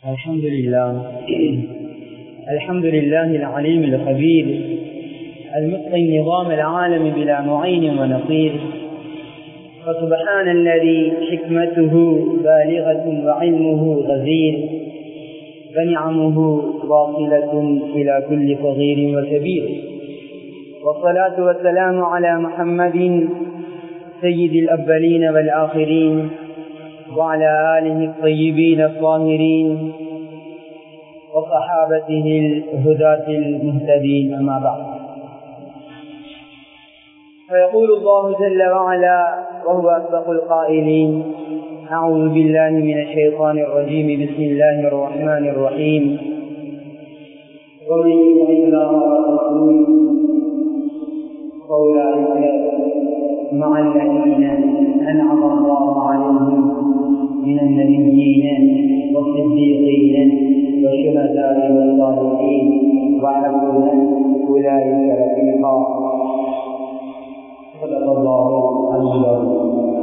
الحمد لله الحمد لله العليم الخبير المتقي نظام العالم بلا معين ونصير فسبحان الذي حكمته بالغة وعلمه غزير فنعمه واصلة إلى كل صغير وكبير والصلاة والسلام على محمد سيد الأولين والآخرين وعلى آله الطيبين الطاهرين وصحابته الهداة المهتدين أما بعد فيقول الله جل وعلا وهو أصدق القائلين أعوذ بالله من الشيطان الرجيم بسم الله الرحمن الرحيم ومن يطع الله ورسوله فأولئك مع الذين أنعم الله عليهم من النبيين والصديقين والشهداء والصالحين وحسن أولئك رفيقا صدق الله عز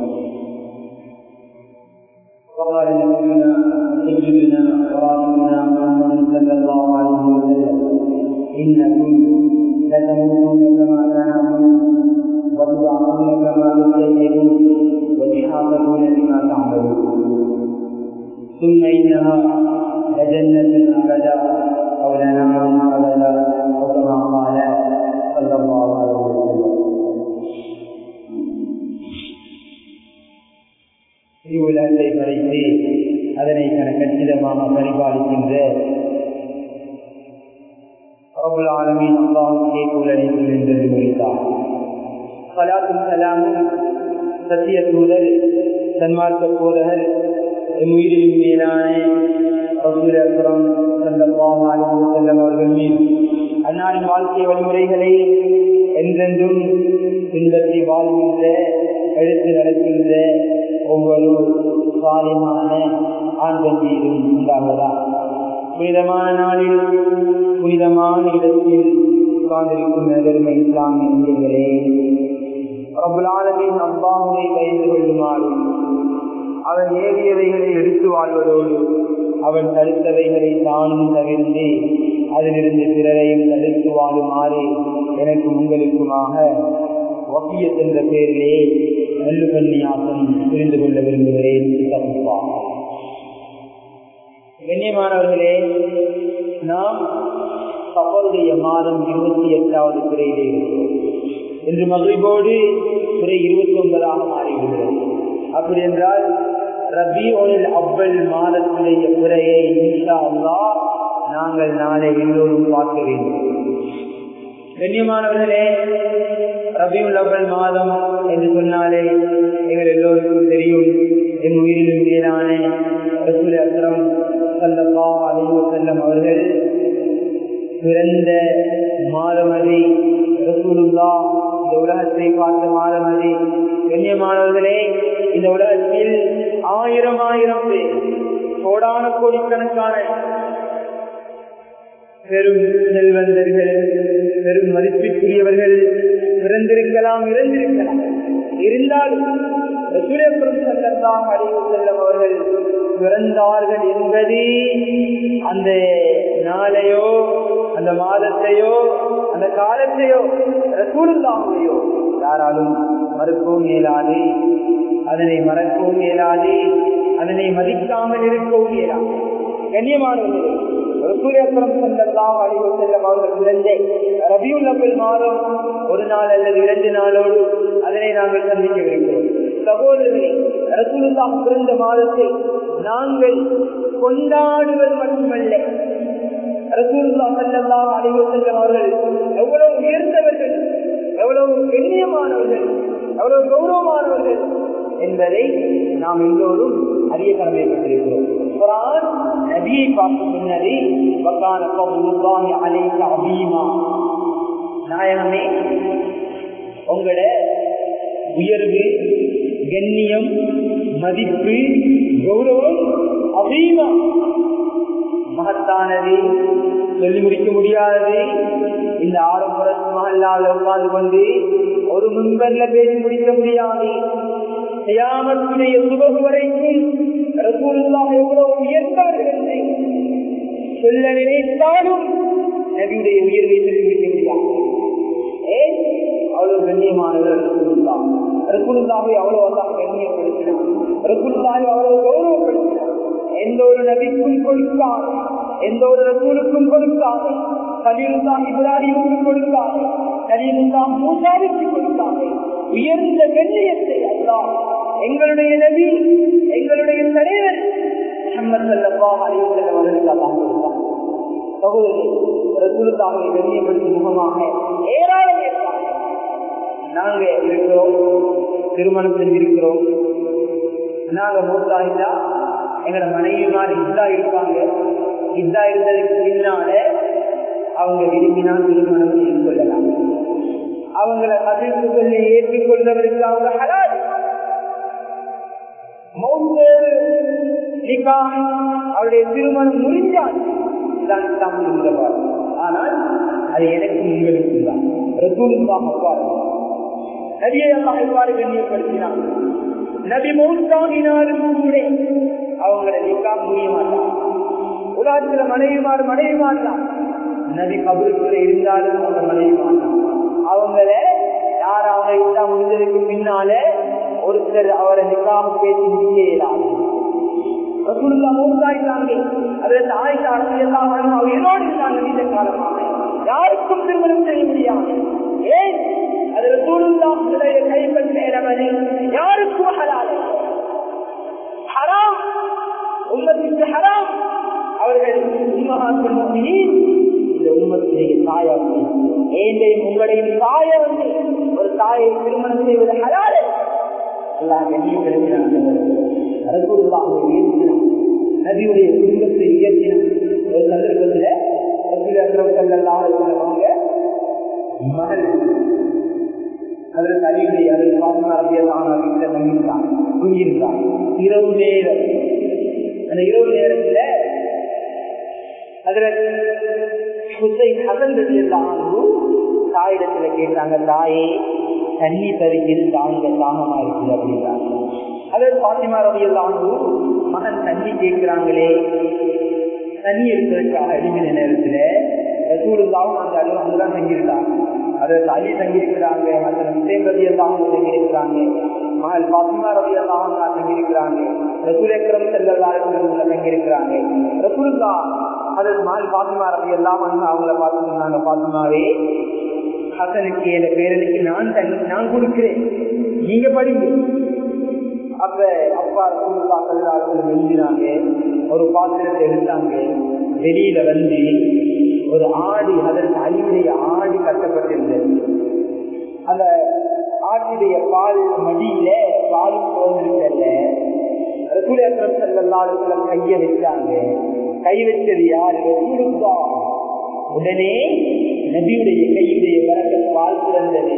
وقال نبينا سيدنا ورسولنا محمد صلى الله عليه وسلم انكم لتموتون كما تنامون وتبعثون كما تسيرون وتحاسبون بما تعملون ثم انها لجنه ابدا او لنار ابدا وكما قال صلى الله عليه وسلم உலகத்தை படைத்து அதனை தன கச்சிதமாக பரிபாலிக்கின்ற ஆலமின் அல்லாஹுக்கே புலனைத்து நின்றது முடித்தார் சலாத்தும் சலாமும் சத்திய தூதர் சன்மார்க்க போதகர் உயிரின் மேலான அசுரம் செல்லமாக செல்லம் அவர்கள் மீது அன்னாரின் வாழ்க்கை வழிமுறைகளை என்றென்றும் பின்பற்றி வாழ்கின்ற எடுத்து நடக்கின்ற ஒவ்வொரு சாலிமான ஆண் மீதும் உண்டாவதா புனிதமான நாளில் புனிதமான இடத்தில் உட்கார்ந்திருக்கும் பெருமை இஸ்லாமிய இந்தியர்களே பிரபலாளவின் அப்பாவுரை பயந்து கொள்ளுமாறு அவன் ஏவியவைகளை எடுத்து வாழ்வதோடு அவன் தடுத்தவைகளை தானும் தவிர்த்து அதிலிருந்து பிறரையும் தடுத்து வாழுமாறு எனக்கும் உங்களுக்குமாக வக்கியத் என்ற பெயரிலே நல்லு கன்னியாசம் புரிந்து கொள்ள விரும்புகிறேன் கண்ணியமானவர்களே நாம் கப்பலுடைய மாதம் இருபத்தி எட்டாவது பிறையிலே இருக்கிறோம் இன்று மகிழ்வோடு பிறை இருபத்தி ஒன்பதாக மாறிவிடுகிறது அப்படி என்றால் ரபி ஒனில் அவ்வள் மாதத்துடைய பிறையை இன்ஷா அல்லா நாங்கள் நாளை எல்லோரும் பார்க்க வேண்டும் கண்ணியமானவர்களே ரபியுல் அவ்வல் மாதம் என்று சொன்னாலே எங்கள் எல்லோருக்கும் தெரியும் என் உயிரிலும் மேலான ரசூல் அக்ரம் சல்லா அலிவு செல்லம் அவர்கள் பிறந்த மாதமதி ரசூலுல்லா இந்த உலகத்தை பார்த்த மாதமதி கண்ணியமானவர்களே இந்த உலகத்தில் ஆயிரம் ஆயிரம் பேர் கோடான கோடிக்கணக்கான பெரும் செல்வந்தர்கள் பெரும் மதிப்பிற்குரியவர்கள் பிறந்திருக்கலாம் இறந்திருக்கலாம் இருந்தாலும் சூரியபுரம் செல்லலாம் அறிவு செல்லும் அவர்கள் பிறந்தார்கள் என்பது அந்த நாளையோ அந்த மாதத்தையோ அந்த காலத்தையோ ரசூலுல்லாமையோ யாராலும் மறுக்கவும் இயலாது அதனை மறக்கவும் இயலாது அதனை மதிக்காமல் இருக்கவும் இயலாது கண்ணியமானவர்களே ரசூலியப்புறம் சென்றெல்லாம் அழிவு செல்லும் அவர்கள் பிறந்த ரபியுல் அப்பில் மாதம் ஒரு நாள் அல்லது இரண்டு நாளோடு அதனை நாங்கள் சந்திக்கவிருக்கிறோம் சகோதரர்களே ரசூலுல்லாஹ் பிறந்த மாதத்தை நாங்கள் கொண்டாடுவது மட்டுமல்ல ரசூலுல்லா செல்லல்லாம் அழிவு செல்லும் அவர்கள் எவ்வளவு உயர்ந்தவர்கள் எவ்வளவு கண்ணியமானவர்கள் எவ்வளவு கௌரவமானவர்கள் என்பதை நாம் எல்லோரும் அறிய கடமைப்பட்டிருக்கிறோம் குரான் நபியை பார்க்க முன்னரே வக்கான அலைக்க அபீமா நாயகமே உங்களோட உயர்வு கண்ணியம் மதிப்பு கௌரவம் அபீமா மகத்தானது சொல்லி முடிக்க முடியாதது இந்த ஆரம்ப மகல்லால் உட்கார்ந்து கொண்டு ஒரு முன்பல்ல பேசி முடிக்க முடியாது கியாமத்துடைய சுபகு வரைக்கும் ரசூலுல்லாஹ் எவ்வளவு உயர்ந்தவர்கள் சொல்ல நினைத்தாலும் நபியுடைய உயிரை சொல்லிவிட முடியாது ஏன் அவ்வளவு கண்ணியமானவர் ரசூலுல்லாஹ் ரசூலுல்லாஹை அவ்வளவு அல்லாஹ் கண்ணியப்படுத்தினார் ரசூலுல்லாஹை அவ்வளவு கௌரவப்படுத்தினார் எந்த ஒரு நபிக்கும் கொடுத்தார் எந்த ஒரு ரசூலுக்கும் கொடுத்தார் கலீலுல்லா இப்ராஹிமுக்கு கொடுத்தார் கலீலுல்லா மூசாவுக்கு கொடுத்தார் உயர்ந்த கண்ணியத்தை அல்லாஹ் எங்களுடைய நபி எங்களுடைய தலைவர் முஹம்மது ஸல்லல்லாஹு அலைஹி வஸல்லம் அவர்களுக்கு அல்லாஹ் கொடுத்தார் சகோதரர்களை கண்ணியப்படுத்தும் முகமாக ஏராளம் இருக்காங்க நாங்க இருக்கிறோம் திருமணம் செஞ்சிருக்கிறோம் நாங்க மூத்தாயிட்டா எங்களோட மனைவிமார் இத்தா இருப்பாங்க இத்தா இருந்ததுக்கு பின்னால அவங்க விரும்பினால் திருமணம் செய்து கொள்ளலாம் அவங்கள கதிர்ப்புகளை ஏற்றுக்கொள்வதற்கு அவங்க ஹலால் மௌத்தோடு நிக்காஹ் அவருடைய திருமணம் முடிஞ்சால் தான் இஸ்லாம் சொல்லுவார் ஆனால் அது எனக்கும் உங்களுக்கும் தான் ரசூலுல்லாஹ் அவ்வாறு நபியை அல்லாஹ் எவ்வாறு கண்ணியப்படுத்தினார் நபி மௌத்தாகினாலும் கூட அவங்களை நிக்கா முடிய மாட்டான் உலகத்துல மனைவிமார் மனைவி மாட்டான் நபி கபருக்குள்ள இருந்தாலும் அவங்க மனைவி மாட்டான் அவங்கள யார் அவங்க இஸ்லாம் முடிஞ்சதுக்கு பின்னாலே ஒருத்தர் அவரை நிக்காம பேசி முடியலாது ரசூலுல்லா மூத்தாயிட்டாங்க அதில் ஆயிஷா அரசு எல்லாம் அவர் உயிரோடு இருந்தாங்க நீண்ட காலமாக யாருக்கும் திருமணம் செய்ய முடியாது ஏன் அது ரசூலுல்லாஹுடைய கைப்பற்ற இடமனை யாருக்கும் ஹலால் ஹராம் உம்மத்துக்கு ஹராம் அவர்கள் உம்மகாக்கள் முஃமினீன் இந்த உம்மத்துடைய தாயாகும் ஏந்தையும் உங்களுடைய தாய வந்து ஒரு தாயை திருமணம் செய்வது ஹலால் அல்லாஹ் கண்ணியப்படுத்தினார் ரசூலுல்லாஹை உயர்த்தினார் நபியுடைய குடும்பத்தை உயர்த்தினார் ஒரு சந்தர்ப்பத்தில் ரசூல் அக்ரம் ஸல்லல்லாஹு அலைஹி வஸல்லம் மகள் அதில் தலையுடைய அதில் பாத்மா ரபியல்லாஹு வீட்டில் தங்கியிருந்தான் தூங்கியிருந்தான் இரவு நேரம் அந்த இரவு நேரத்தில் அதில் ஹுசைன் ஹசன் ரபியல்லாஹு தாயிடத்துல கேட்டாங்க தாயே தண்ணி தருகில் தாங்க தாகமா இருக்குது அப்படின்றாங்க அதாவது பாத்திமா ரவியல்லாண்டு மகன் தண்ணி கேட்கிறாங்களே தண்ணி எடுப்பதற்காக அடிக்கிற நேரத்துல ரசூலுல்லாவும் அந்த அளவு அங்கதான் தங்கியிருந்தாங்க அதாவது அலி தங்கியிருக்கிறாங்க அந்த ஹுசேன் ரவி எல்லாம் தங்கியிருக்கிறாங்க மகள் பாத்திமா ரவி எல்லாம் தங்கியிருக்கிறாங்க ரசூல் அக்ரம் செல்லல்லாருக்குள்ள தங்கியிருக்கிறாங்க ரசூலுல்லா அதாவது மகள் பாத்திமா ரவி எல்லாம் அவங்கள பார்த்து சொன்னாங்க பாத்திமாவே ஹசனுக்கு என் பேரனுக்கு நான் தண்ணி நான் கொடுக்கிறேன் நீங்க படிங்க அப்ப அப்பா ரசூலுல்லா கல்லாளர்கள் எழுதினாங்க ஒரு பாத்திரத்தை எடுத்தாங்க வெளியில வந்து ஒரு ஆடி அதற்கு அழிவுடைய ஆடி கட்டப்பட்டிருந்தது அந்த ஆட்டுடைய பால் மடியில பால் போந்திருக்கல ரசூலேஸ்வரம் செல்லல்லாருக்குள்ள கைய வச்சாங்க கை வச்சது யாரு ரசூலுல்லா உடனே நபியுடைய கையுடைய வரக்க பால் பிறந்தது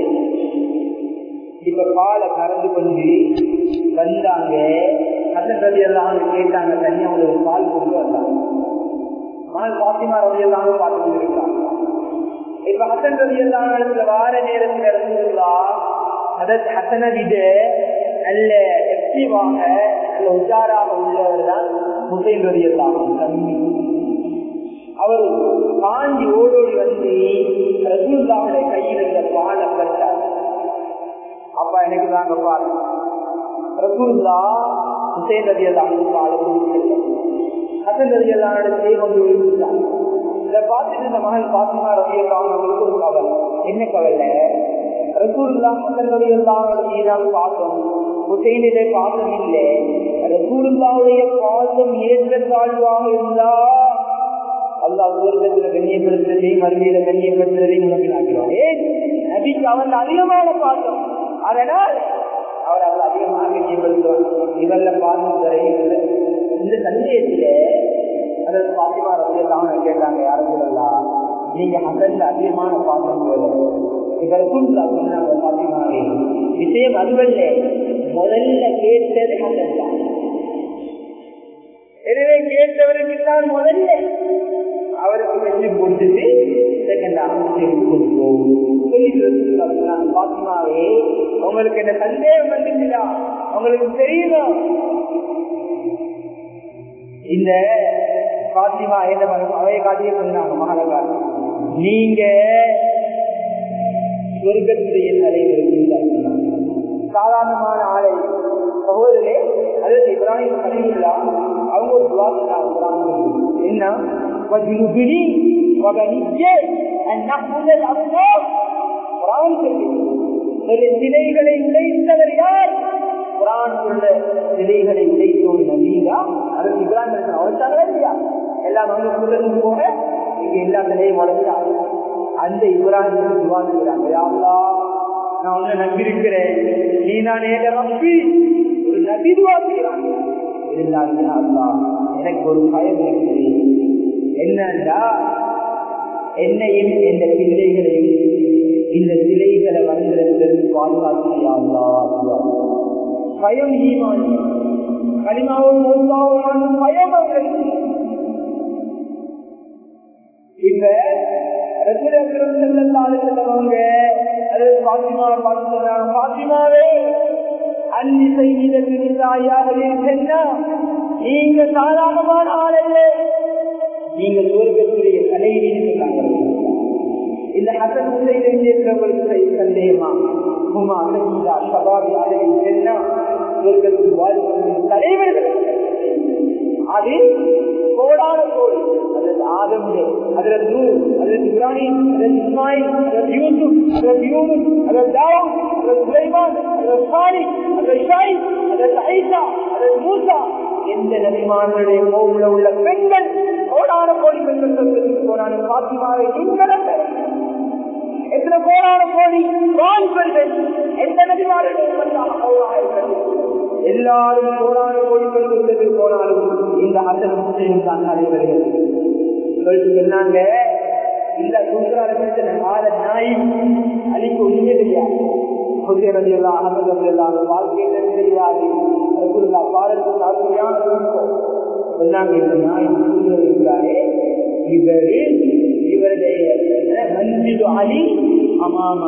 இப்ப பாலை கறந்து கொண்டு வந்தாங்க ஹசன் ரவி எல்லாம் கேட்டாங்க தனியா ஒரு பால் கொண்டு வந்தாங்க மகள் பாத்திமா ரவி எல்லாம் பார்த்து கொண்டிருக்காங்க இப்ப ஹசன் ரவி எல்லாம் இடத்துல வார நேரத்தில் இருந்துள்ளா அதற்கு ஹசனை விட நல்ல எக்டிவாக நல்ல உஜாராக உள்ளவர் தான் முசைன் ரவி எல்லாம் தம்பி அவர் காஞ்சி ஓடோடி வந்து ரசூல்லாவுடைய கையில் இருந்த பாலை பற்றார் அப்பா எனக்கு தாங்க பாரு ரசூல்லா ஹுசேன் ரதி எல்லாம் பாலை குடிக்கல ஹசன் ரதி எல்லாம் இடத்திலே கொண்டு விழுந்தார் இதை பார்த்துட்டு இந்த மகன் பாத்திமா ரவி எல்லாம் அவங்களுக்கு ஒரு கவலை என்ன கவலை ரசூல்லா ஹசன் ரதி எல்லாம் மீதால் பாசம் ஹுசைனிலே பாசம் இல்லை ரசூலுல்லாவுடைய பாசம் ஏற்ற தாழ்வாக இருந்தா அல்லா உலகத்துல கண்ணியப்படுத்துறதையும் மறுமையில கண்ணியப்படுத்துறதையும் உனக்கு நாட்டுவான் ஏன் நபிக்கு அவன் அதிகமான பாசம் அதனால் அவர் அவள் அதிகமாக கண்ணியப்படுத்துவான் இவல்ல பாசம் தரையில் இந்த சந்தேகத்தில அதாவது பாத்திமா ரசியெல்லாம் கேட்டாங்க யாரும் சொல்லலாம் நீங்க ஹசன்ல அதிகமான பாசம் போல இவர் குண்டா சொன்னாங்க பாத்திமாவே விஷயம் அதுவல்ல முதல்ல கேட்டது ஹசன் தான் எனவே கேட்டவருக்கு தான் முதல்ல அவருக்கு செஞ்சு கொடுத்துட்டு பாத்திமாவே உங்களுக்கு என்ன சந்தேகம் வந்துச்சுதா உங்களுக்கு தெரியுமா இந்த பாத்திமா என்ன பண்ணும் அவைய காட்டியே சொன்னாங்க மகளை காட்டி நீங்க சொர்க்கத்துடைய தலைவர் சாதாரணமான ஆளை சகோதரே அதற்கு இப்ராஹிம் கலிமுல்லா அவங்க ஒரு துவா என்ன வஜ்னுபினி வகனியே அந்நஹுதல் அல்லாஹ் குர்ஆன் சொல்லி சிலைகளை உடைத்தவர் யார் குரான் உள்ள சிலைகளை உடைத்தோம் நபீரா அதற்கு இப்ராஹிம் அவர்த்தாங்களா இல்லையா எல்லாம் வந்து சொல்றதுக்கு போக இங்க எல்லா சிலையும் வளர்த்தா அந்த இப்ராஹிம் துவா செய்கிறாங்க யாருலா நான் உன்னை நம்பியிருக்கிறேன் நீ நான் ஏக நம்பி ஒரு நபி துவா செய்கிறாங்க இருந்தாலும் அல்லா எனக்கு ஒரு பயம் இருக்குது என்னண்டா என்னையும் எந்த பிள்ளைகளையும் இந்த சிலைகளை வந்திருக்கிறது பாதுகாத்தியாங்களா பயம் ஈமான் களிமாவும் மூன்றாவும் பயம் அவர்களுக்கு இப்ப செல்லவங்க அது பாத்திமா பார்த்து சொன்னாங்க பாத்திமாவே அன்னி செய்தியாக நீங்க சாதாரணமான ஆள் அல்ல நீங்க சுவர்க்கத்துடைய தலைவின்னு சொன்னாங்க இந்த ஹசன் ஹுசைன் இருக்கிறவங்களுக்கு சந்தேகமா உமா சங்கீதா சபாபி ஆலையில் சென்னா சுவர்க்கத்தில் வாழ்க்கை தலைவர்கள் அது கோடான கோடி அதற்கு ஆதம்லே அதற்கு நூர் அதற்கு இப்ராஹிம் அதற்கு இஸ்மாயில் அதற்கு யூசுப் அதற்கு யூனுஸ் அதற்கு தாவூத் அதற்கு சுலைமான் அதற்கு சாலிக் அதற்கு ஷாயிப் அதற்கு ஐசா அதற்கு மூசா எந்த நபிமானுடைய கோவில உள்ள பெண்கள் கோடான கோடி பெண்கள் சொல்வதற்கு போனாலும் பாத்திமாவை நீங்கள் எத்தனை கோடான கோடி பெண்கள் எந்த நபிமானுடைய எல்லாரும் கோடான கோடி பெண்கள் போனாலும் இந்த அசல் முஸ்லீம் தான் நடைபெறுகிறது சொன்னாங்க இந்த குற்றால ஆத நாயும் அழிக்க உண்மை தெரியாது வாழ்க்கையில தெரியாது சொன்னாங்க இந்த நாய் இருக்கிறாரே இவரு இவருடைய மன்சிது அலி அமாம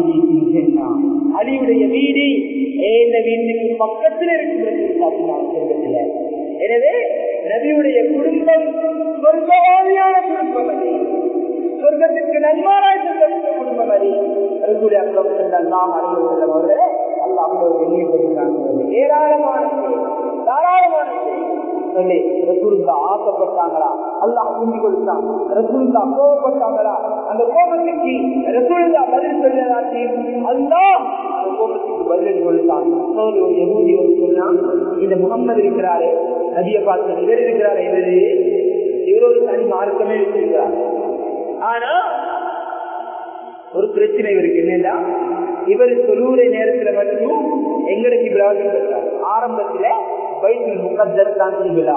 அலியுடைய வீடு ஏந்த வீட்டுக்கு பக்கத்தில் இருக்கிறது எனவே நபியுடைய குடும்பம் சொர்க்கவாதியான குடும்பம் அது சொர்க்கத்திற்கு நன்மாராய் சென்ற குடும்பம் அது அதுக்குரிய அர்த்தம் சென்றெல்லாம் அறிவு செல்லவர்களே அல்ல அவங்க எண்ணியப்படுகிறாங்க ஏராளமான தாராளமான சொல்லி ரசூலுல்லா ஆசைப்பட்டாங்களா அல்லாஹ் புரிஞ்சு கொடுத்தான் ரசூலுல்லா கோபப்பட்டாங்களா அந்த கோபத்துக்கு ரசூலுல்லா பதில் சொல்லலாச்சு அல்லாஹ் அந்த கோபத்துக்கு பதில் கொடுத்தான் ஒரு யகூதி வந்து சொன்னா இந்த முகம்மது இருக்கிறாரு நபிய பார்த்து இவர் இருக்கிறாரு இவரு இவர் ஒரு தனி மார்க்கமே வச்சிருக்கிறார் ஆனா ஒரு பிரச்சனை இவருக்கு என்னன்னா இவர் தொழுவுரை நேரத்துல மட்டும் எங்களுக்கு இப்ராஹிம் பெற்றார் ஆரம்பத்துல பைத்துல் முகத்தர் தான் விழா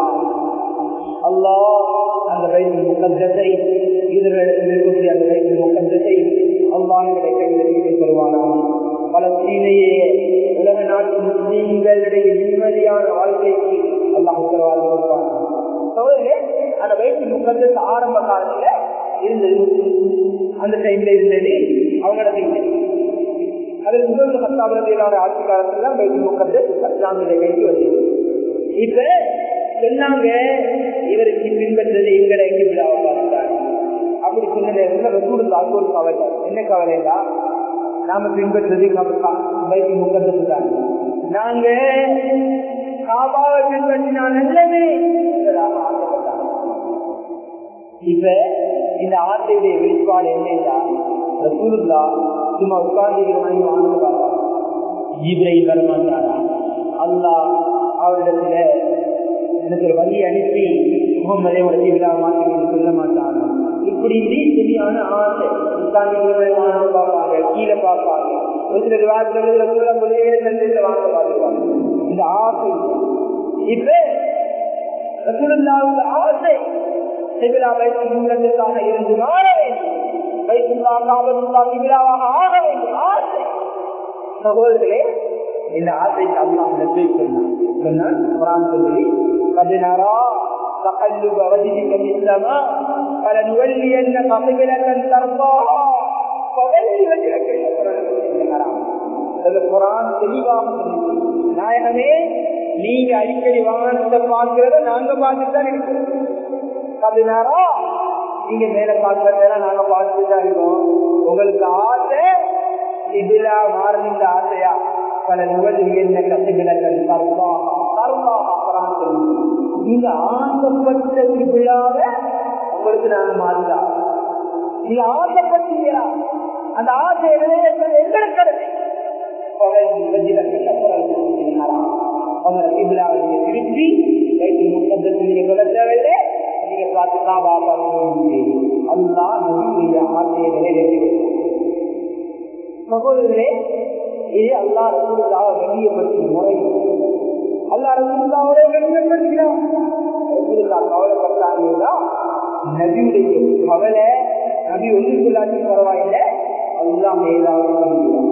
அல்லாஹ் அந்த பைத்துல் முகத்தத்தை இதர்களிடத்தில் இருக்கக்கூடிய அந்த பைத்துல் முகத்தத்தை அல்லாஹுடைய கையில் வீடு தருவானாம் பலஸ்தீனையே உலக நாட்டு முஸ்லீம்களுடைய நிம்மதியான வாழ்க்கைக்கு அல்லாஹ் உத்தரவாதம் கொடுப்பாங்க அந்த வயசு முகத்தத்து ஆரம்ப காலத்துல இருந்தது அந்த டைம்ல இருந்தது அவங்களோட அதில் முதல் பத்தாவதியான ஆட்சி காலத்துல தான் பைத்து முகத்து இஸ்லாமிய கைக்கு வந்தது இப்ப சொன்னாங்க இவருக்கு பின்பற்றது எங்களை விழாவை பார்த்தாங்க அப்படி சொன்ன நேரத்தில் ரசூலுல்லாக்கு ஒரு கவலை என்ன கவலைடா நாம பின்பற்றது பைத்து முகத்து தான் நாங்க காபாவை பின்பற்றினா நல்லது ஆசைப்பட்டாங்க இப்ப இந்த ஆசையுடைய வெளிப்பாடு என்னன்னா ரசூலுல்லா சும்மா உட்கார்ந்து வாங்கி வாங்க பார்ப்பாங்க ஜீப்ரையில் வரமாட்டாரா அல்லாஹ் அவரிடத்துல எனக்கு ஒரு வழி அனுப்பி முகமதே ஒரு ஜீவிதா மாற்றி சொல்ல மாட்டாங்க இப்படி சரியான ஆசை உட்கார்ந்து வாங்க பார்ப்பாங்க கீழே பார்ப்பாங்க ஒரு சில விவாதத்தில் வாங்க பார்த்துருவாங்க இந்த ஆசை இப்ப ரசூலுல்லாவுக்கு ஆசை சிபிலா வைத்து உள்ளத்திற்காக இருந்து மாற வேண்டும் வைத்துள்ளா காபத்துள்ளா சிபிலாவாக ஆக வேண்டும் ஆசை சகோதரர்களே இந்த ஆசைக்கு அல்லாஹ் நன்றி சொன்னான் குரான் சொல்லி பதினாறா تقلب وجهك في السماء فلنولينك قبلة ترضاها فولي وجهك شطر المسجد الحرام குரான் தெளிவாக நாயகமே நீங்க அடிக்கடி வாகனத்தை பார்க்கிறத நாங்க பார்த்துட்டு தான் இருக்கிறோம் பதினாறா நீங்க மேல பார்க்கறதெல்லாம் நாங்க பார்த்துட்டு தான் இருக்கோம் உங்களுக்கு ஆசை இதுல மாறுகின்ற ஆசையா பல நுகர்வு என்ன கட்டுவிலக்கல் கர்மா கர்மா நீங்க ஆசைப்பட்ட திருவிழாவ உங்களுக்கு நாங்க மாறுதான் நீங்க ஆசைப்பட்டீங்களா அந்த ஆசை நிறைவேற்றது எங்களுக்கு கடமை திருப்பி நீங்க சொல்ல தேவையில்லை நீங்க பார்த்து காபா அல்லா நபியுடைய ஆசையை நிறைவேற்றி சகோதரர்களே இது அல்லா ரசூல்லாவை கண்ணியப்படுத்தின முறை அல்லா ரசூல்லாவோட கண்ணியப்படுத்தினார் ரசூல்லா கவலைப்பட்டாங்கன்னா நபியுடைய கவலை நபி ஒன்றுக்குள்ளாச்சு பரவாயில்லை அல்லா மேலாக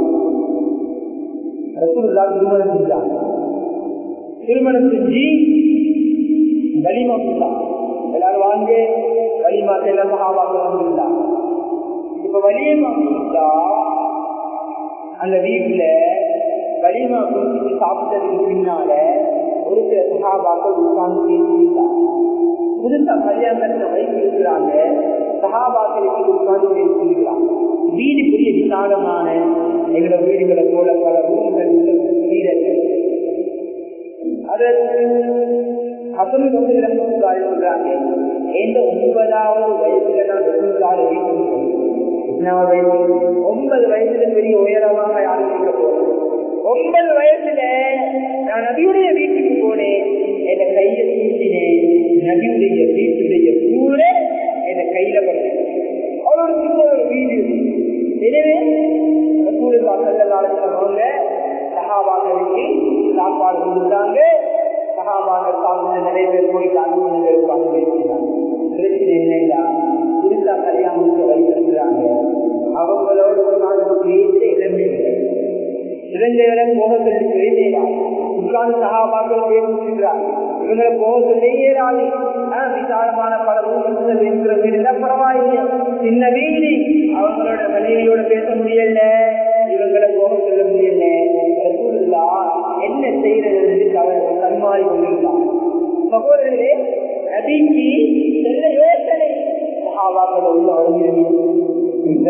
ரசூல்லா திருமணம் செஞ்சாங்க திருமணம் செஞ்சு வலிமா கொடுத்தாங்க எல்லாரும் வாங்க வலிமா செல்ல மகாபாக்கள் வந்துருந்தாங்க இப்ப வலியமா கொடுத்தா அந்த வீட்டுல வலிமா கொடுத்து சாப்பிட்டதுக்கு பின்னால ஒரு சில சகாபாக்கள் உட்கார்ந்து பேசியிருந்தாங்க புதுசா கல்யாணத்தை வைத்து இருக்கிறாங்க சகாபாக்களுக்கு உட்கார்ந்து பேசியிருக்கிறாங்க வீடு பெரிய விசாலமான எங்களோட வீடுகளை போல பல ரூம்கள் வீரர்கள் அதற்கு அசல் வந்து இளம்புக்காரி சொல்றாங்க எந்த ஒன்பதாவது வயசுல நான் ரசூலுல்லாஹி வீட்டுக்கு ஒன்பது வயசுல பெரிய உயரமாக யாரும் இருக்க போறேன் ஒன்பது வயசுல நான் நபியுடைய வீட்டுக்கு போனேன் என் கையை தூக்கினேன் நபியுடைய வீட்டுடைய கூட என் கையில பட்டேன் அவரோட சின்ன ஒரு வீடு எனவே ரசூலுல்லாஹி ஸல்லல்லாஹு அலைஹி வஸல்லம் சஹாபாக்களுக்கு சாப்பாடு கொடுத்தாங்க சகாபாக சாப்பிட்டு நிறைய பேர் போயிட்டு அனுமதிகள் பங்கேற்கிறாங்க பிரச்சனை இல்லைங்களா புதுசா கல்யாணம் வைத்திருக்கிறாங்க அவங்களோட ஒரு நாள் பேச இடமே இல்லை இளைஞர்களை போக சொல்லி பேசுகிறார் உட்கார்ந்து சகாபாக்கள் பேசிக்கிறார் இவங்களை போக சொல்லியேறாது விசாலமான பல ரூபத்தில் இருக்கிற வீடு பரவாயில்லை சின்ன வீடு அவங்களோட மனைவியோட பேச முடியல இவங்களை போக சொல்ல முடியல என்ன செய்யறது அவர் கண்மாறி கொண்டிருந்தார் சகோதரர்களே நபிக்கு நல்ல யோசனை சகாபாக்கள் உள்ள வழங்கியது இந்த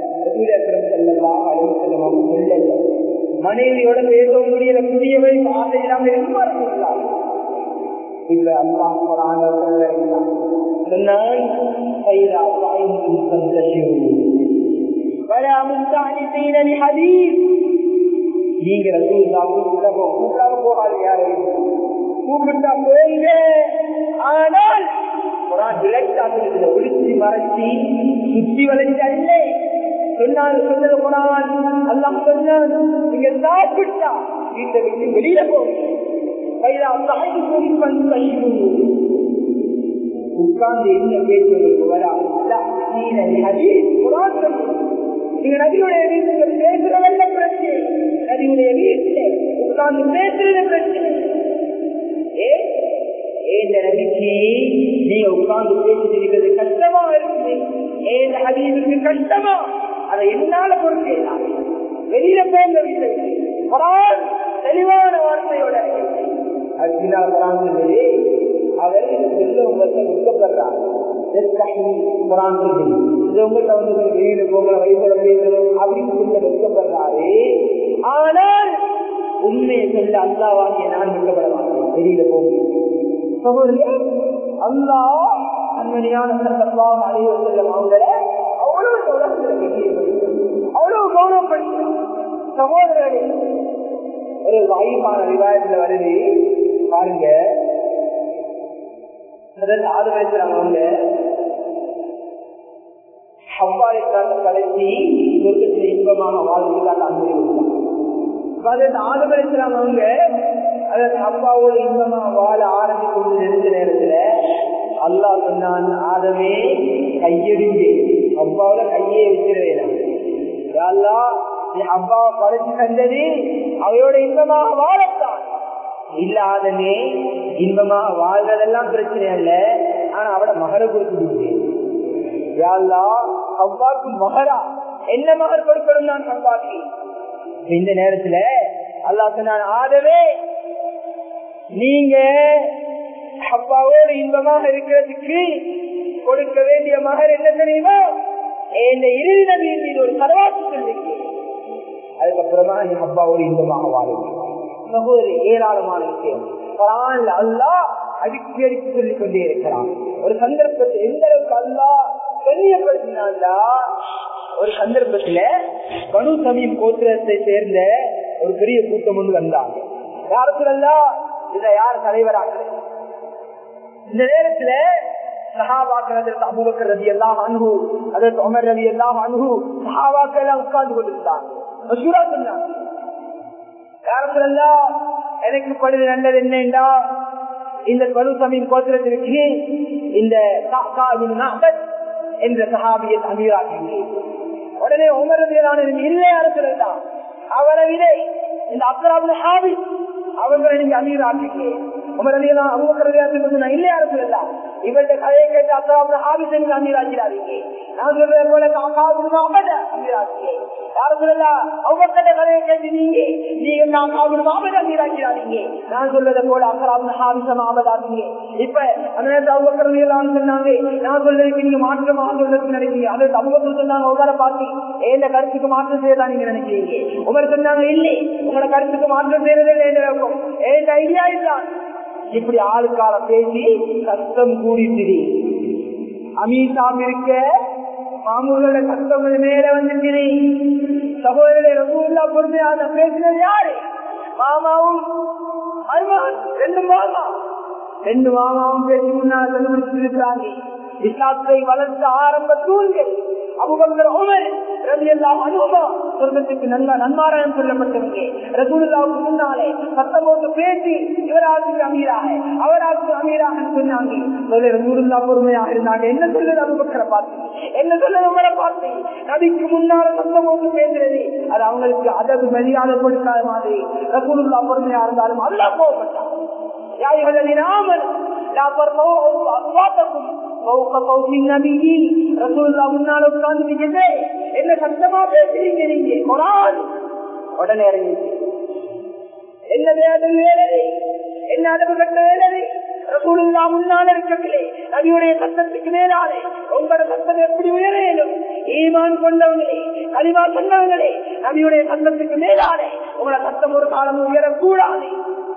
மனைவியோட பேச முடியல புதியவை ஆசை இல்லாம எதிர்பார்க்கிறார் இல்ல அல்லாஹ் சொன்னான் ولا مستعنسين لحديث நீங்க ரசூலுல்லா கூப்பிட்டா கூப்பிடாம போகாது யாரையும் கூப்பிட்டா போங்க ஆனால் ஒளிச்சு மறைச்சி சுத்தி வளைஞ்சு அல்ல சொன்னால் சொன்னது குரான் அல்லாம் சொன்னான் நீங்க சாப்பிட்டா வீட்டை விட்டு வெளியில போங்க உட்கார்ந்து என்ன பேசுவதற்கு வரா குரான் நீங்க நதியுடைய வீட்டுல பேசுறதல்ல பிரச்சனை நதியுடைய வீட்டுல உட்கார்ந்து பேசுறது பிரச்சனை ஏ ஏந்த நபிக்கு நீங்க உட்கார்ந்து பேசிட்டு கஷ்டமா இருக்குது ஏந்த ஹதீஸுக்கு கஷ்டமா அதை என்னால பொறுத்தேலாம் வெளியில போங்க வீட்டை குரான் தெளிவான வார்த்தையோட அதுனா குரான் சொல்லி அவர் சொல்ல உங்கள்கிட்ட விற்கப்படுறாங்க குரான் சொல்லி இது உங்கள்கிட்ட வந்து வெளியில போங்க வயசுல பேசணும் அப்படின்னு சொல்ல வைக்கப்படுறாரு ஆனால் உண்மையை சொல்ல அல்லாவாகிய நான் விற்கப்பட மாட்டேன் வெளியில போங்க சகோதரி அல்லா அன்மணியான சட்டமாக அழிவு செல்லும் அவங்கள அவ்வளவு அவ்வளவு கௌரவப்படுத்த சகோதரர்களே ஒரு வாய்ப்பான விவாதத்துல வருது பாருங்க ஆறு வயசுல அவங்க அவ்வாறு கடைசி சொர்க்கத்தில் இன்பமாக வாழ்வதற்காக அனுமதி ஆளுமைக்கலாம் அவங்க அதற்கு அப்பாவோட இன்பமாக வாழ ஆரம்பித்து கொண்டு இருந்த நேரத்துல அல்லா சொன்னான் ஆதமே கையெடுங்க அப்பாவோட கையே வச்சிருவேன் அப்பாவை படைச்சு தந்தது அவையோட இன்பமாக வாழத்தான் இல்லாதமே இன்பமாக வாழ்றதெல்லாம் பிரச்சனை அல்ல ஆனா அவட மகர கொடுத்து யாழ்லா அவ்வாக்கு மகரா என்ன மகர் கொடுக்கணும் நான் அவ்வாக்கு இந்த நேரத்துல அல்லா சொன்னான் ஆதவே நீங்க அப்பாவோடு இன்பமாக இருக்கிறதுக்கு கொடுக்க வேண்டிய மகர் என்ன தெரியுமா இந்த இறுதி நபியின் மீது ஒரு சரவாத்து சொல்லிக்கு அதுக்கப்புறமா என் அப்பாவோடு இன்பமாக வாழுங்க சகோதரி ஏராளமான விஷயம் குரான்ல அல்லாஹ் அடிக்கடி சொல்லிக் கொண்டே இருக்கிறான் ஒரு சந்தர்ப்பத்தை எந்த அளவுக்கு அல்லாஹ் கண்ணியப்படுத்தினா ஒரு சந்தர்ப்பத்துல கனு சமீம் கோத்திரத்தை சேர்ந்த ஒரு பெரிய கூட்டம் ஒன்று வந்தாங்க யாருக்கு அல்லா இதை யார் தலைவராக இந்த நேரத்துல சஹாபாக்கள் அதற்கு அபுபக்கர் ரவி எல்லாம் அணுகு அதற்கு அமர் ரவி எல்லாம் அணுகு சஹாபாக்கள் எல்லாம் உட்கார்ந்து கொண்டிருந்தாங்க மசூரா சொன்னாங்க யாருக்கெல்லாம் எனக்கு படுது நல்லது என்னண்டா இந்த பலு சமீன் கோத்திரத்திற்கு இந்த என்ற சஹாபியை அமீராக்கி உடனே உமரதியலான இல்லை அரசு அவரை விதை இந்த அப்தராபுல் ஹாபி அவர்களை நீங்க அமீராக்கி உமரதியெல்லாம் அபுபக்கரதியாத்து இல்லை அரசு இல்ல இவருடைய கதையை கேட்டு அப்தராபுல் ஹாபிஸை நீங்க அமீராக்கிறாதீங்க நான் சொல்றது போல காக்காவுக்கு அமத அமீராக்கி யாரும் சொல்லலாம் அவ்வக்கட கதையை கேட்டு நீங்க நீங்க நான் காவல் மாபத அமீராக்கிறாதீங்க நான் சொல்றதை போல அக்கராபுல் ஹாபிஸ மாபதாதீங்க இப்ப அந்த நேரத்தில் அவ்வக்கரதி எல்லாம் சொன்னாங்க நான் சொல்றதுக்கு நீங்க மாற்றமா சொல்றதுக்கு நினைக்கிறீங்க அது அவ்வக்கர் சொன்னாங்க உங்களை பார்த்து எந்த கருத்துக்கு மாற்றம் செய்யலாம் நீங்க நினைக்கிறீங்க உமர் சொன்னாங்க இல்லை உங்களோட கருத்துக்கு மாற்றம் செய்யறதே இல்லை எந்த ஐடியா இதுதான் இப்படி ஆளுக்கால பேசி கஷ்டம் கூடிட்டு அமீசாம் இருக்க மாமூலோட கஷ்டங்கள் மேல வந்துட்டு சகோதரரை ரசூல்லா பொறுமையாக பேசினது யாரு மாமாவும் மருமகன் ரெண்டு மாமா ரெண்டு மாமாவும் பேசி முன்னால் கண்டுபிடிச்சிருக்கிறாங்க இஸ்லாத்தை வளர்த்த ஆரம்ப தூண்கள் அபுபக்கர் உமர் ரவி எல்லாம் அனுபவா சொர்க்கத்துக்கு நன்மை நன்மாராயம் சொல்லப்பட்டவங்க ரசூலுல்லாவுக்கு முன்னாலே சத்தம் போட்டு பேசி இவராக்கு அமீராக அவராக்கு அமீராக சொன்னாங்க சொல்ல ரசூலுல்லா பொறுமையாக இருந்தாங்க என்ன சொல்லுது அபுபக்கரை பார்த்து என்ன சொல்லுது உமரை பார்த்து நபிக்கு முன்னால சத்தம் போட்டு பேசுறது அது அவங்களுக்கு அதற்கு மரியாதை கொடுக்காத மாதிரி ரசூலுல்லா பொறுமையா இருந்தாலும் அல்லா கோவப்பட்டாங்க يا أيها الذين آمنوا لا ترفعوا أصواتكم فوق صوت النبي رسول الله முன்னால உட்கார்ந்து என்ன சத்தமா பேசுறீங்க நீங்க குரான் உடனே இறங்கி என்ன வேலை வேலை என்ன அளவு கட்ட வேலை ரசூலுல்லா முன்னால் இருக்கவில்லை நபியுடைய சத்தத்துக்கு மேலாலே உங்களோட சத்தம் எப்படி உயரேனும் ஈமான் கொண்டவங்களே கலிமா சொன்னவங்களே நபியுடைய சத்தத்துக்கு மேலாலே உங்களோட சத்தம் ஒரு காலம் உயரக்கூடாது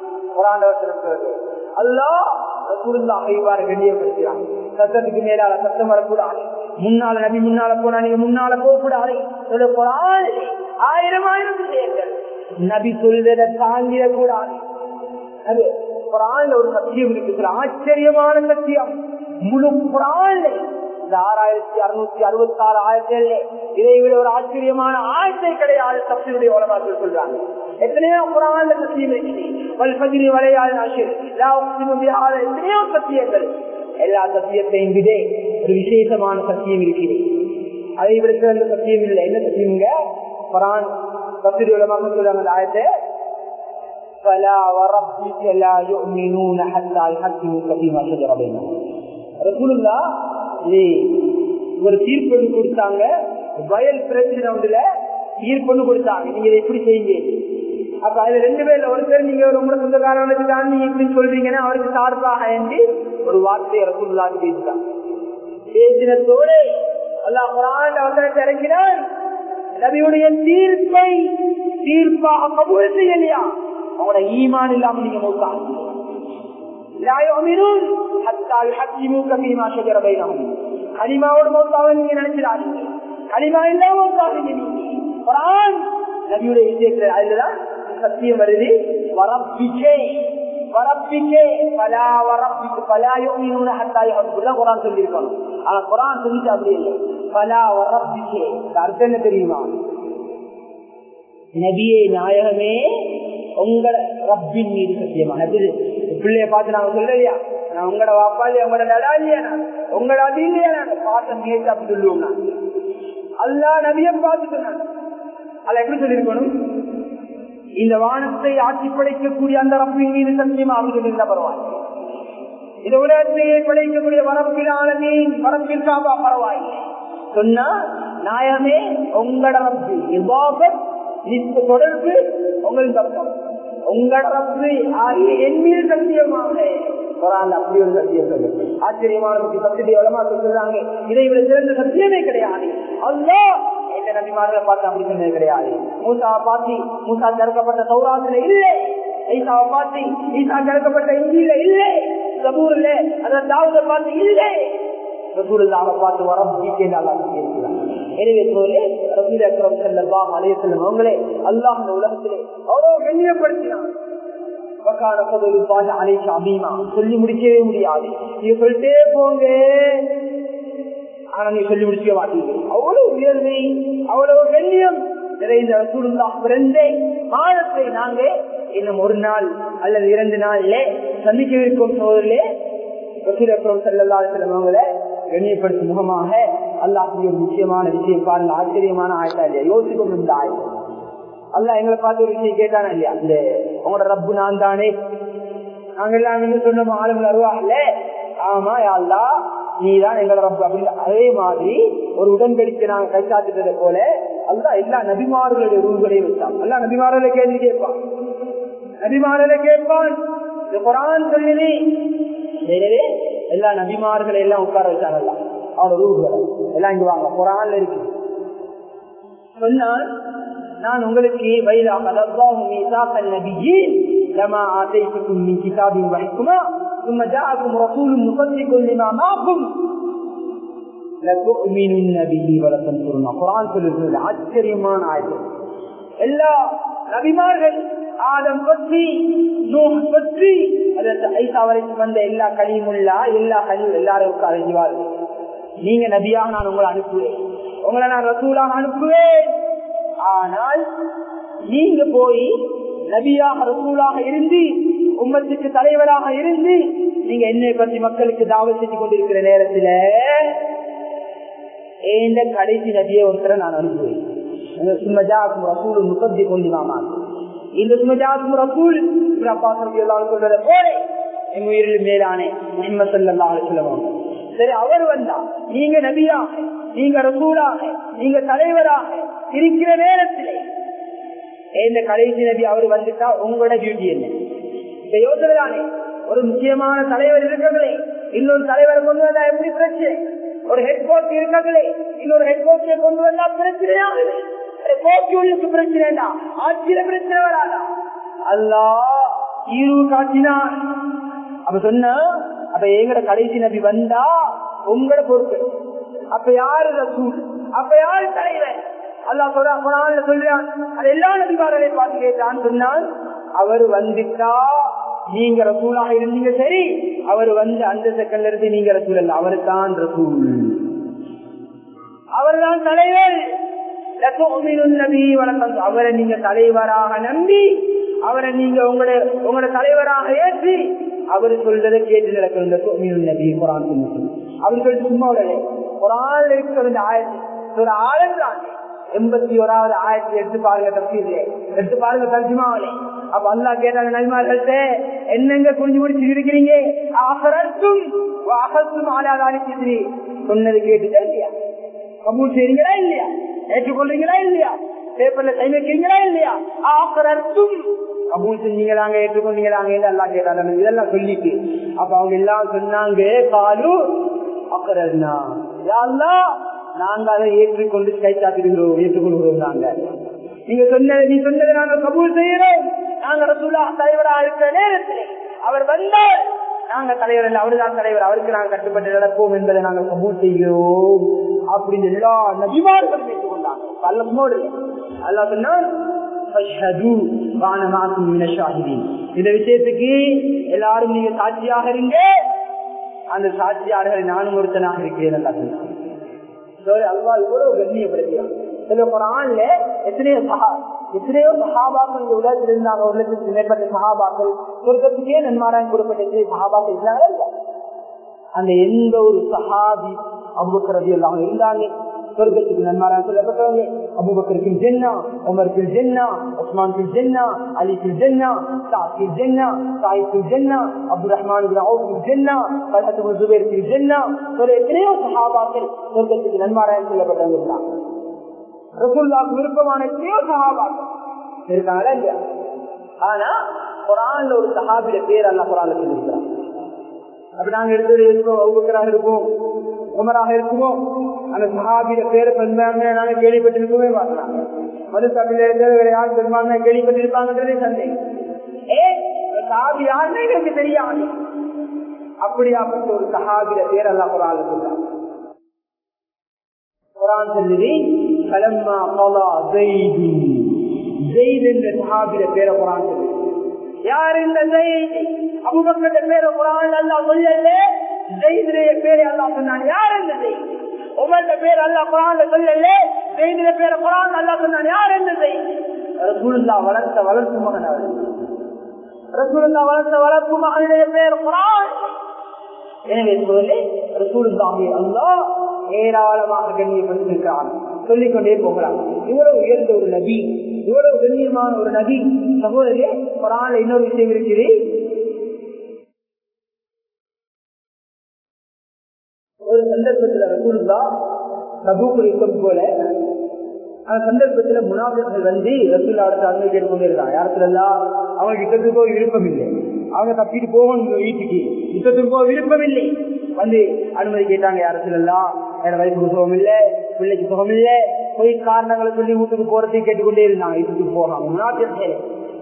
சத்தத்துக்கு மேலால சத்தம் வரக்கூடாது முன்னால நபி முன்னால போனா நீங்க முன்னால போகக்கூடாது ஆயிரம் ஆயிரம் விஷயங்கள் நபி சொல்றத தாங்கிடக்கூடாது அது குரான்ல ஒரு சத்தியம் இருக்கு ஆச்சரியமான சத்தியம் முழு குரான்ல இந்த ஆறாயிரத்தி அறுநூத்தி அறுபத்தி ஆறு ஆயிரத்தி இதை விட ஒரு ஆச்சரியமான ஆயத்தை கிடையாது சப்தியுடைய உலகத்தில் சொல்றாங்க எத்தனையோ குரான்ல சத்தியம் இருக்குது வல்பதிரி வளையாள் நாஷிர் எத்தனையோ சத்தியங்கள் எல்லா சத்தியத்தையும் விட ஒரு விசேஷமான சத்தியம் இருக்குது அதை விட சிறந்த சத்தியம் இல்லை என்ன சத்தியம்ங்க குரான் சப்திரி உலகமாக சொல்றாங்க அந்த ஆயத்தை فلا وربك لا يؤمنون حتى يحكموك فيما شجر بينهم رسول الله ஒரு தீர்ப்பு கொடுத்தாங்க வயல் பிரச்சனை ஒன்றுல தீர்ப்பு கொடுத்தாங்க நீங்க இதை எப்படி செய்யுங்க அப்ப அதுல ரெண்டு பேர்ல ஒரு பேர் நீங்க ரொம்ப சொந்தக்காரனுக்கு தான் நீங்க இப்படி சொல்றீங்கன்னா அவருக்கு சார்பாக என்று ஒரு வார்த்தையை ரசூல்லாக்கு பேசிட்டாங்க பேசினத்தோடு அல்லா குரான் அவசரத்தை இறங்கினான் நபியுடைய தீர்ப்பை தீர்ப்பாக கபூல் செய்யலையா அவங்களோட ஈமான் இல்லாம நீங்க மூத்தாங்க களிமாவோடு மௌத்தாக நீங்க நினைச்சிடாதீங்க களிமா இல்லாம மௌத்தாதீங்க நீங்க குரான் நபியுடைய விஷயத்துல அதுலதான் சத்தியம் வருது வரப்பிச்சே வரப்பிச்சே பலா வரப்பிக்கு பலாயோன்னு ஹத்தாய் குரான் சொல்லியிருக்கணும் ஆனா குரான் சொல்லிட்டு அப்படி இல்லை பலா வரப்பிச்சே அர்த்தம் என்ன தெரியுமா நபியே நாயகமே உங்களோட ரப்பின் மீது சத்தியமான பிள்ளைய பார்த்து நாங்க சொல்லலையா நான் உங்களோட வாப்பாளி உங்களோட நடா இல்லையா உங்களோட அது இல்லையா நாங்க பாசம் நேற்று அப்படி சொல்லுவோம் நான் அல்லா நபிய பார்த்து சொன்னாங்க அதை எப்படி சொல்லியிருக்கணும் இந்த வானத்தை ஆட்சி படைக்கக்கூடிய அந்த ரப்பின் மீது சத்தியமா சொல்லியிருந்தா பரவாயில்ல இந்த உலகத்தையே படைக்கக்கூடிய வரப்பிலான மீன் வரப்பிற்காக பரவாயில்லை சொன்னா நாயமே உங்களோட ரப்பு இவாபத் தொடர்பு உங்கள் பக்கம் உங்களோட ரப்பு ஆகிய என் மீது சத்தியமாக குரான் அப்படி ஒரு சத்தியம் சொல்லு ஆச்சரியமான பத்தி சத்தியத்தை எவ்வளமா சொல்றாங்க இதை விட சிறந்த சத்தியமே கிடையாது அல்லா எந்த நபிமார்களை பார்த்து அப்படி சொன்னது கிடையாது மூசா பாத்தி மூசா திறக்கப்பட்ட சௌராசில இல்லை ஈசாவை பார்த்து ஈசா திறக்கப்பட்ட இந்தியில இல்லை சபூர்ல அத தாவத பார்த்து இல்லை ரசூலுல்லாவை பார்த்து வரம் ஜீக்கேன்னு அல்லா சொல்லியிருக்கிறார் எனவே சோழே ரசூல் அக்ரம் செல்லல்லாம் அலைய செல்லும் அவங்களே அல்லாஹ் இந்த உலகத்திலே அவ்வளவு கண்ணியப்படுத்தினான் சொல்லி முடிக்கவே முடியாது நீங்க சொல்லிட்டே போங்க ஆனா நீ சொல்லி முடிக்க மாட்டீங்க அவ்வளவு உயர்வை அவ்வளவு கண்ணியம் நிறைந்த ரசூலுல்லா பிறந்தே மாதத்தை நாங்க இன்னும் ஒரு நாள் அல்லது இரண்டு நாள்ல சந்திக்கவிருக்கும் சோதரிலே ரசூல் அக்ரம் செல்லல்லா செல்லும் அவங்களை கண்ணியப்படுத்தும் முகமாக அல்லாஹ் ஒரு முக்கியமான விஷயம் பாருங்க ஆச்சரியமான ஆயத்தா இல்லையா யோசிக்கும் இந்த ஆயத்தம் அல்ல எங்களை பார்த்து ஒரு விஷயம் கேட்டானா இல்லையா இந்த உங்களோட ரப்பு நான் தானே நாங்க எல்லாம் என்ன சொன்னோம் ஆளுங்கள் அருவாகல ஆமா அல்லா நீதான் எங்களோட ரப்பு அப்படின்னு அதே மாதிரி ஒரு உடன்படிக்கை நாங்க கைச்சாத்துட்டதை போல அல்லா எல்லா நபிமார்களுடைய ரூல்களையும் வச்சான் எல்லா நபிமாரலை கேள்வி கேட்பான் நபிமாரலை கேட்பான் இந்த குரான் சொல்லி எனவே எல்லா நபிமார்களை எல்லாம் உட்கார வச்சாங்கல்ல அவனோட ரூல்களை எல்லாம் இங்க வாங்க குரான்ல இருக்கு சொன்னால் நான் உங்களுக்கு لما آتيتكم من كتاب وحكمة ثم جاءكم رسول مصدق لما معكم لتؤمنن به ولتنصرن قرآن சொல்லுகிறது ஆச்சரியமான ஆயத்து எல்லா நபிமார்கள் ஆதம் பற்றி நூஹ் பற்றி அதற்கு ஐசா வரைக்கும் வந்த எல்லா கலிமுல்லா எல்லா கலியும் எல்லாரும் அறிஞ்சுவார்கள் நீங்க நபியாக நான் உங்களை அனுப்புவேன் உங்களை நான் ரசூலாக அனுப்புவேன் ஆனால் நீங்க போய் நபியாக ரசூலாக இருந்து உம்மத்துக்கு தலைவராக இருந்து நீங்க என்னை பற்றி மக்களுக்கு தாவல் செஞ்சு கொண்டிருக்கிற நேரத்துல ஏந்த கடைசி நபியை ஒருத்தரை நான் அனுப்புவேன் சும்மஜாக்கும் ரசூல் முப்பத்தி கொண்டிவாமா இந்த சும்மஜாக்கும் ரசூல் அப்பா சொல்லி எல்லாம் சொல்றத போல எங்க உயிரில் மேலானே முகமது சல்லாஹ் சொல்லுவாங்க சரி அவர் வந்தா நீங்க நபியாக நீங்க ரசூலாக நீங்க தலைவராக இருக்கிற நேரத்திலே இந்த கடைசி நபி அவர் வந்துட்டா உங்களோட டியூட்டி என்ன இந்த யோசனை தானே ஒரு முக்கியமான தலைவர் இருக்காங்களே இன்னொரு தலைவரை கொண்டு வந்தா எப்படி பிரச்சனை ஒரு ஹெட் கோச் இருக்காங்களே இன்னொரு ஹெட் கோச்சை கொண்டு வந்தா பிரச்சனையாகுது கோச்சுக்கு பிரச்சனைடா ஆட்சியில பிரச்சனை வராதா அல்லா ஈரு காட்டினான் அப்ப சொன்ன அப்ப எங்கட கடைசி நபி வந்தா உங்களோட பொறுப்பு அப்ப யாரு ரசூல் அப்ப யாரு தலைவர் அல்லா சொல்றான் சொல்றான் அது எல்லா நபிமாரரை பார்த்து கேட்டான் சொன்னால் அவர் வந்துட்டா நீங்க ரசூலாக இருந்தீங்க சரி அவர் வந்து அந்த செகண்ட்ல இருந்து நீங்க ரசூல் அல்ல அவர் தான் ரசூல் அவர் தான் தலைவர் நபி வணக்கம் அவரை நீங்க தலைவராக நம்பி அவரை நீங்க உங்களோட உங்களோட தலைவராக ஏற்றி அவர் சொல்றதை கேட்டு நடக்கணும் நபி குரான் அவர் சொல்லிட்டு சும்மா உடனே குரான் இருக்கிற ஆயிரத்தி ஒரு ஆளுன்றாங்க எண்பத்தி ஓராவது ஆயிரத்தி எடுத்து பாருங்க தப்சீர்லே எடுத்து பாருங்க தர்ஜுமாவிலே அப்ப அல்லா கேட்டாங்க நபிமார்கள்ட்ட என்னங்க குஞ்சு முடிச்சு இருக்கிறீங்க ஆசரத்தும் அகத்தும் ஆளாதாரி சொன்னது கேட்டுட்டே இல்லையா கபூல் செய்றீங்களா இல்லையா ஏற்றுக்கொள்றீங்களா இல்லையா பேப்பர்ல கை வைக்கிறீங்களா இல்லையா ஆசரத்தும் கபூல் செஞ்சீங்களாங்க ஏற்றுக்கொண்டீங்களாங்க எல்லாம் கேட்டாங்க இதெல்லாம் சொல்லிட்டு அப்ப அவங்க எல்லாம் சொன்னாங்க காலு அக்கறா யாருலாம் நாங்க அதை ஏற்றுக்கொண்டு கை காத்துகிறோம் ஏற்றுக்கொள்கிறோம் நாங்க நீங்க சொன்னது நீ சொன்னதை நாங்கள் கபூல் செய்யறோம் நாங்க ரசூலா தலைவரா இருக்கிற நேரத்தில் அவர் வந்தால் நாங்க தலைவர் இல்லை அவருதான் தலைவர் அவருக்கு நாங்கள் கட்டுப்பட்டு நடப்போம் என்பதை நாங்கள் கபூல் செய்கிறோம் அப்படின்னு எல்லா நபிமார்களும் ஏற்றுக்கொண்டாங்க பல்லமோடு அல்லா சொன்னால் இந்த விஷயத்துக்கு எல்லாரும் நீங்க சாட்சியாக இருங்க அந்த சாட்சியாளர்களை நானும் ஒருத்தனாக இருக்கிறேன் அல்லா சொன்னாங்க அல்லா இவ்வளவு கண்ணியப்படுத்தியான் சில குரான்ல எத்தனையோ சஹா எத்தனையோ சஹாபாக்கள் இந்த உலகத்தில் இருந்தாங்க ஒரு லட்சத்துக்கு மேற்பட்ட சஹாபாக்கள் சொர்க்கத்துக்கே நன்மாராயம் கொடுப்பட்ட எத்தனை சஹாபாக்கள் இருந்தாங்க அந்த எந்த ஒரு சஹாபி அபுபக்கரதி எல்லாம் இருந்தாங்க சொர்க்கத்துக்கு நன்மாராயம் சொல்லப்பட்டவங்க அபுபக்கருக்கு ஜென்னா உமருக்கு ஜென்னா உஸ்மானுக்கு ஜென்னா அலிக்கு ஜென்னா சாக்கு ஜென்னா சாயிக்கு ஜென்னா அப்துல் ரஹ்மான் ஜென்னா பலத்துக்கு ஜுபேருக்கு ஜென்னா ஒரு எத்தனையோ சஹாபாக்கள் சொர்க்கத்துக்கு நன்மாராயம் சொல்லப்பட்டவங்க இருந்தாங்க ரசூல்லாவுக்கு விருப்பமான எத்தனையோ சஹாபாக்கள் இருக்காங்களா இல்லையா ஆனா குரான்ல ஒரு சஹாபிட பேர் அல்ல குரான்ல சொல்லியிருக்கிறான் அப்படி நாங்க எடுத்தது இருக்கோம் அவுபக்கராக இருப்போம் உமராக இருக்குமோ அந்த சஹாபியில பேரை பெரும்பான்மையா நாங்க கேள்விப்பட்டிருக்கவே பார்க்கலாம் மது தமிழ்ல இருக்கிற வேற யார் பெரும்பான்மையா கேள்விப்பட்டிருப்பாங்கன்றதே சந்தேகம் ஏ சஹாபி யாருன்னு எனக்கு தெரியாது அப்படியாப்பட்ட ஒரு சஹாபியில பேர் அல்லா குரான் சொல்றாங்க குரான் சொல்லுது கலம்மா கலா ஜெய்து ஜெயித் என்ற சஹாபியில பேரை குரான் சொல்லுது யார் இந்த ஜெயித் அபுபக்கர் பேரை குரான் அல்லா சொல்லல ஜெயிதுடைய பேரை அல்லா சொன்னான் யார் இந்த ஜெயித் உமர்ந்த பேர் அல்லா குரான் சொல்லல ஜெயிதுடைய பேரை குரான் அல்லா சொன்னான் யார் இந்த ஜெயித் ரசூலுல்லா வளர்த்த வளர்ப்பு மகன் அவர் ரசூலுல்லா வளர்த்த வளர்ப்பு மகனுடைய பேர் குரான் எனவே சொல்லி ரசூலுல்லாஹி அல்லாஹ் ஏராளமாக கண்ணியப்படுத்திருக்கிறான் சொல்லிக்கொண்டே போகலாம் இவ்வளவு உயர்ந்த ஒரு நபி இவ்வளவு கண்ணியமான ஒரு நபி சகோதரே குரான்ல இன்னொரு விஷயம் இருக்குது ஒரு சந்தர்ப்பத்துல ரசூலுல்லா தபூக்கு யுத்தம் போல அந்த சந்தர்ப்பத்துல முனாபிகள் வந்து ரசூல்லா அடுத்த அனுமதி கேட்டுக்கொண்டே இருக்காங்க யாரத்துலாம் அவங்க யுத்தத்துக்கு போக விருப்பம் இல்லை அவங்க தப்பிட்டு போகணும் வீட்டுக்கு யுத்தத்துக்கு போக விருப்பம் இல்லை வந்து அனுமதி கேட்டாங்க யாரத்துலாம் வேற வயசுக்கு சுகம் இல்ல பிள்ளைக்கு சுகம் இல்ல போய் காரணங்களை சொல்லி வீட்டுக்கு போறதையும் கேட்டுக்கொண்டே இருந்தாங்க வீட்டுக்கு போகாம முனாபிகள்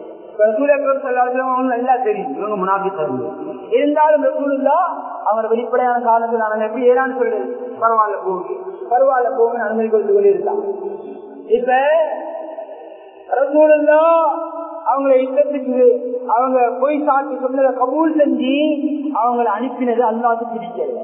நல்லா தெரியும் இவங்க முனாபித்தர் இருந்தாலும் ரசூலுல்லா அவங்க வெளிப்படையான காலத்தில் நாங்க எப்படி ஏறான்னு சொல்லு பரவாயில்ல போகுது பரவாயில்ல போகுன்னு அனுமதி கொடுத்து கொண்டு இருந்தாங்க இப்ப ரசூலுல்லா அவங்கள யுத்தத்துக்கு அவங்க போய் சாட்சி சொன்னதை கபூல் செஞ்சு அவங்களை அனுப்பினது அல்லாது பிடிக்கல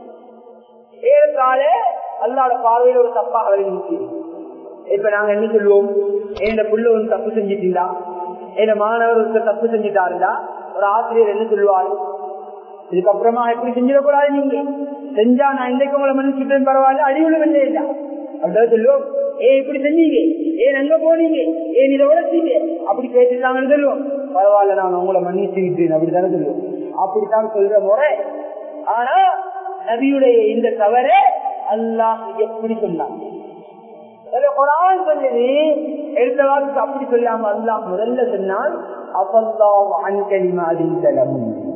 ஏற்கால அல்லாட பார்வையில ஒரு தப்பாக விளைவிச்சு இப்ப நாங்க என்ன சொல்லுவோம் என் புள்ள ஒரு தப்பு செஞ்சிட்டீங்களா என் மாணவர் ஒரு தப்பு செஞ்சுட்டாருந்தா ஒரு ஆசிரியர் என்ன சொல்லுவாரு இதுக்கப்புறமா எப்படி செஞ்சிடக்கூடாது நீங்க செஞ்சா நான் இன்றைக்கு உங்களை மன்னிச்சுட்டேன் பரவாயில்ல அடிவுல வெள்ளே இல்ல அப்படிதான் சொல்லுவோம் ஏன் இப்படி செஞ்சீங்க ஏன் அங்க போனீங்க ஏன் இதை உழைச்சீங்க அப்படி கேட்டுட்டாங்கன்னு சொல்லுவோம் பரவாயில்ல நான் உங்களை மன்னிச்சு விட்டேன் அப்படித்தானே சொல்லுவோம் அப்படித்தான் சொல்ற முறை ஆனா நபியுடைய இந்த தவறை அல்லாஹ் எப்படி சொன்னாங்க குரான் சொல்லுது எடுத்த வாக்கு அப்படி சொல்லாம அல்லாஹ் முதல்ல சொன்னால் அப்பல்லா அன்கலிமா அதில்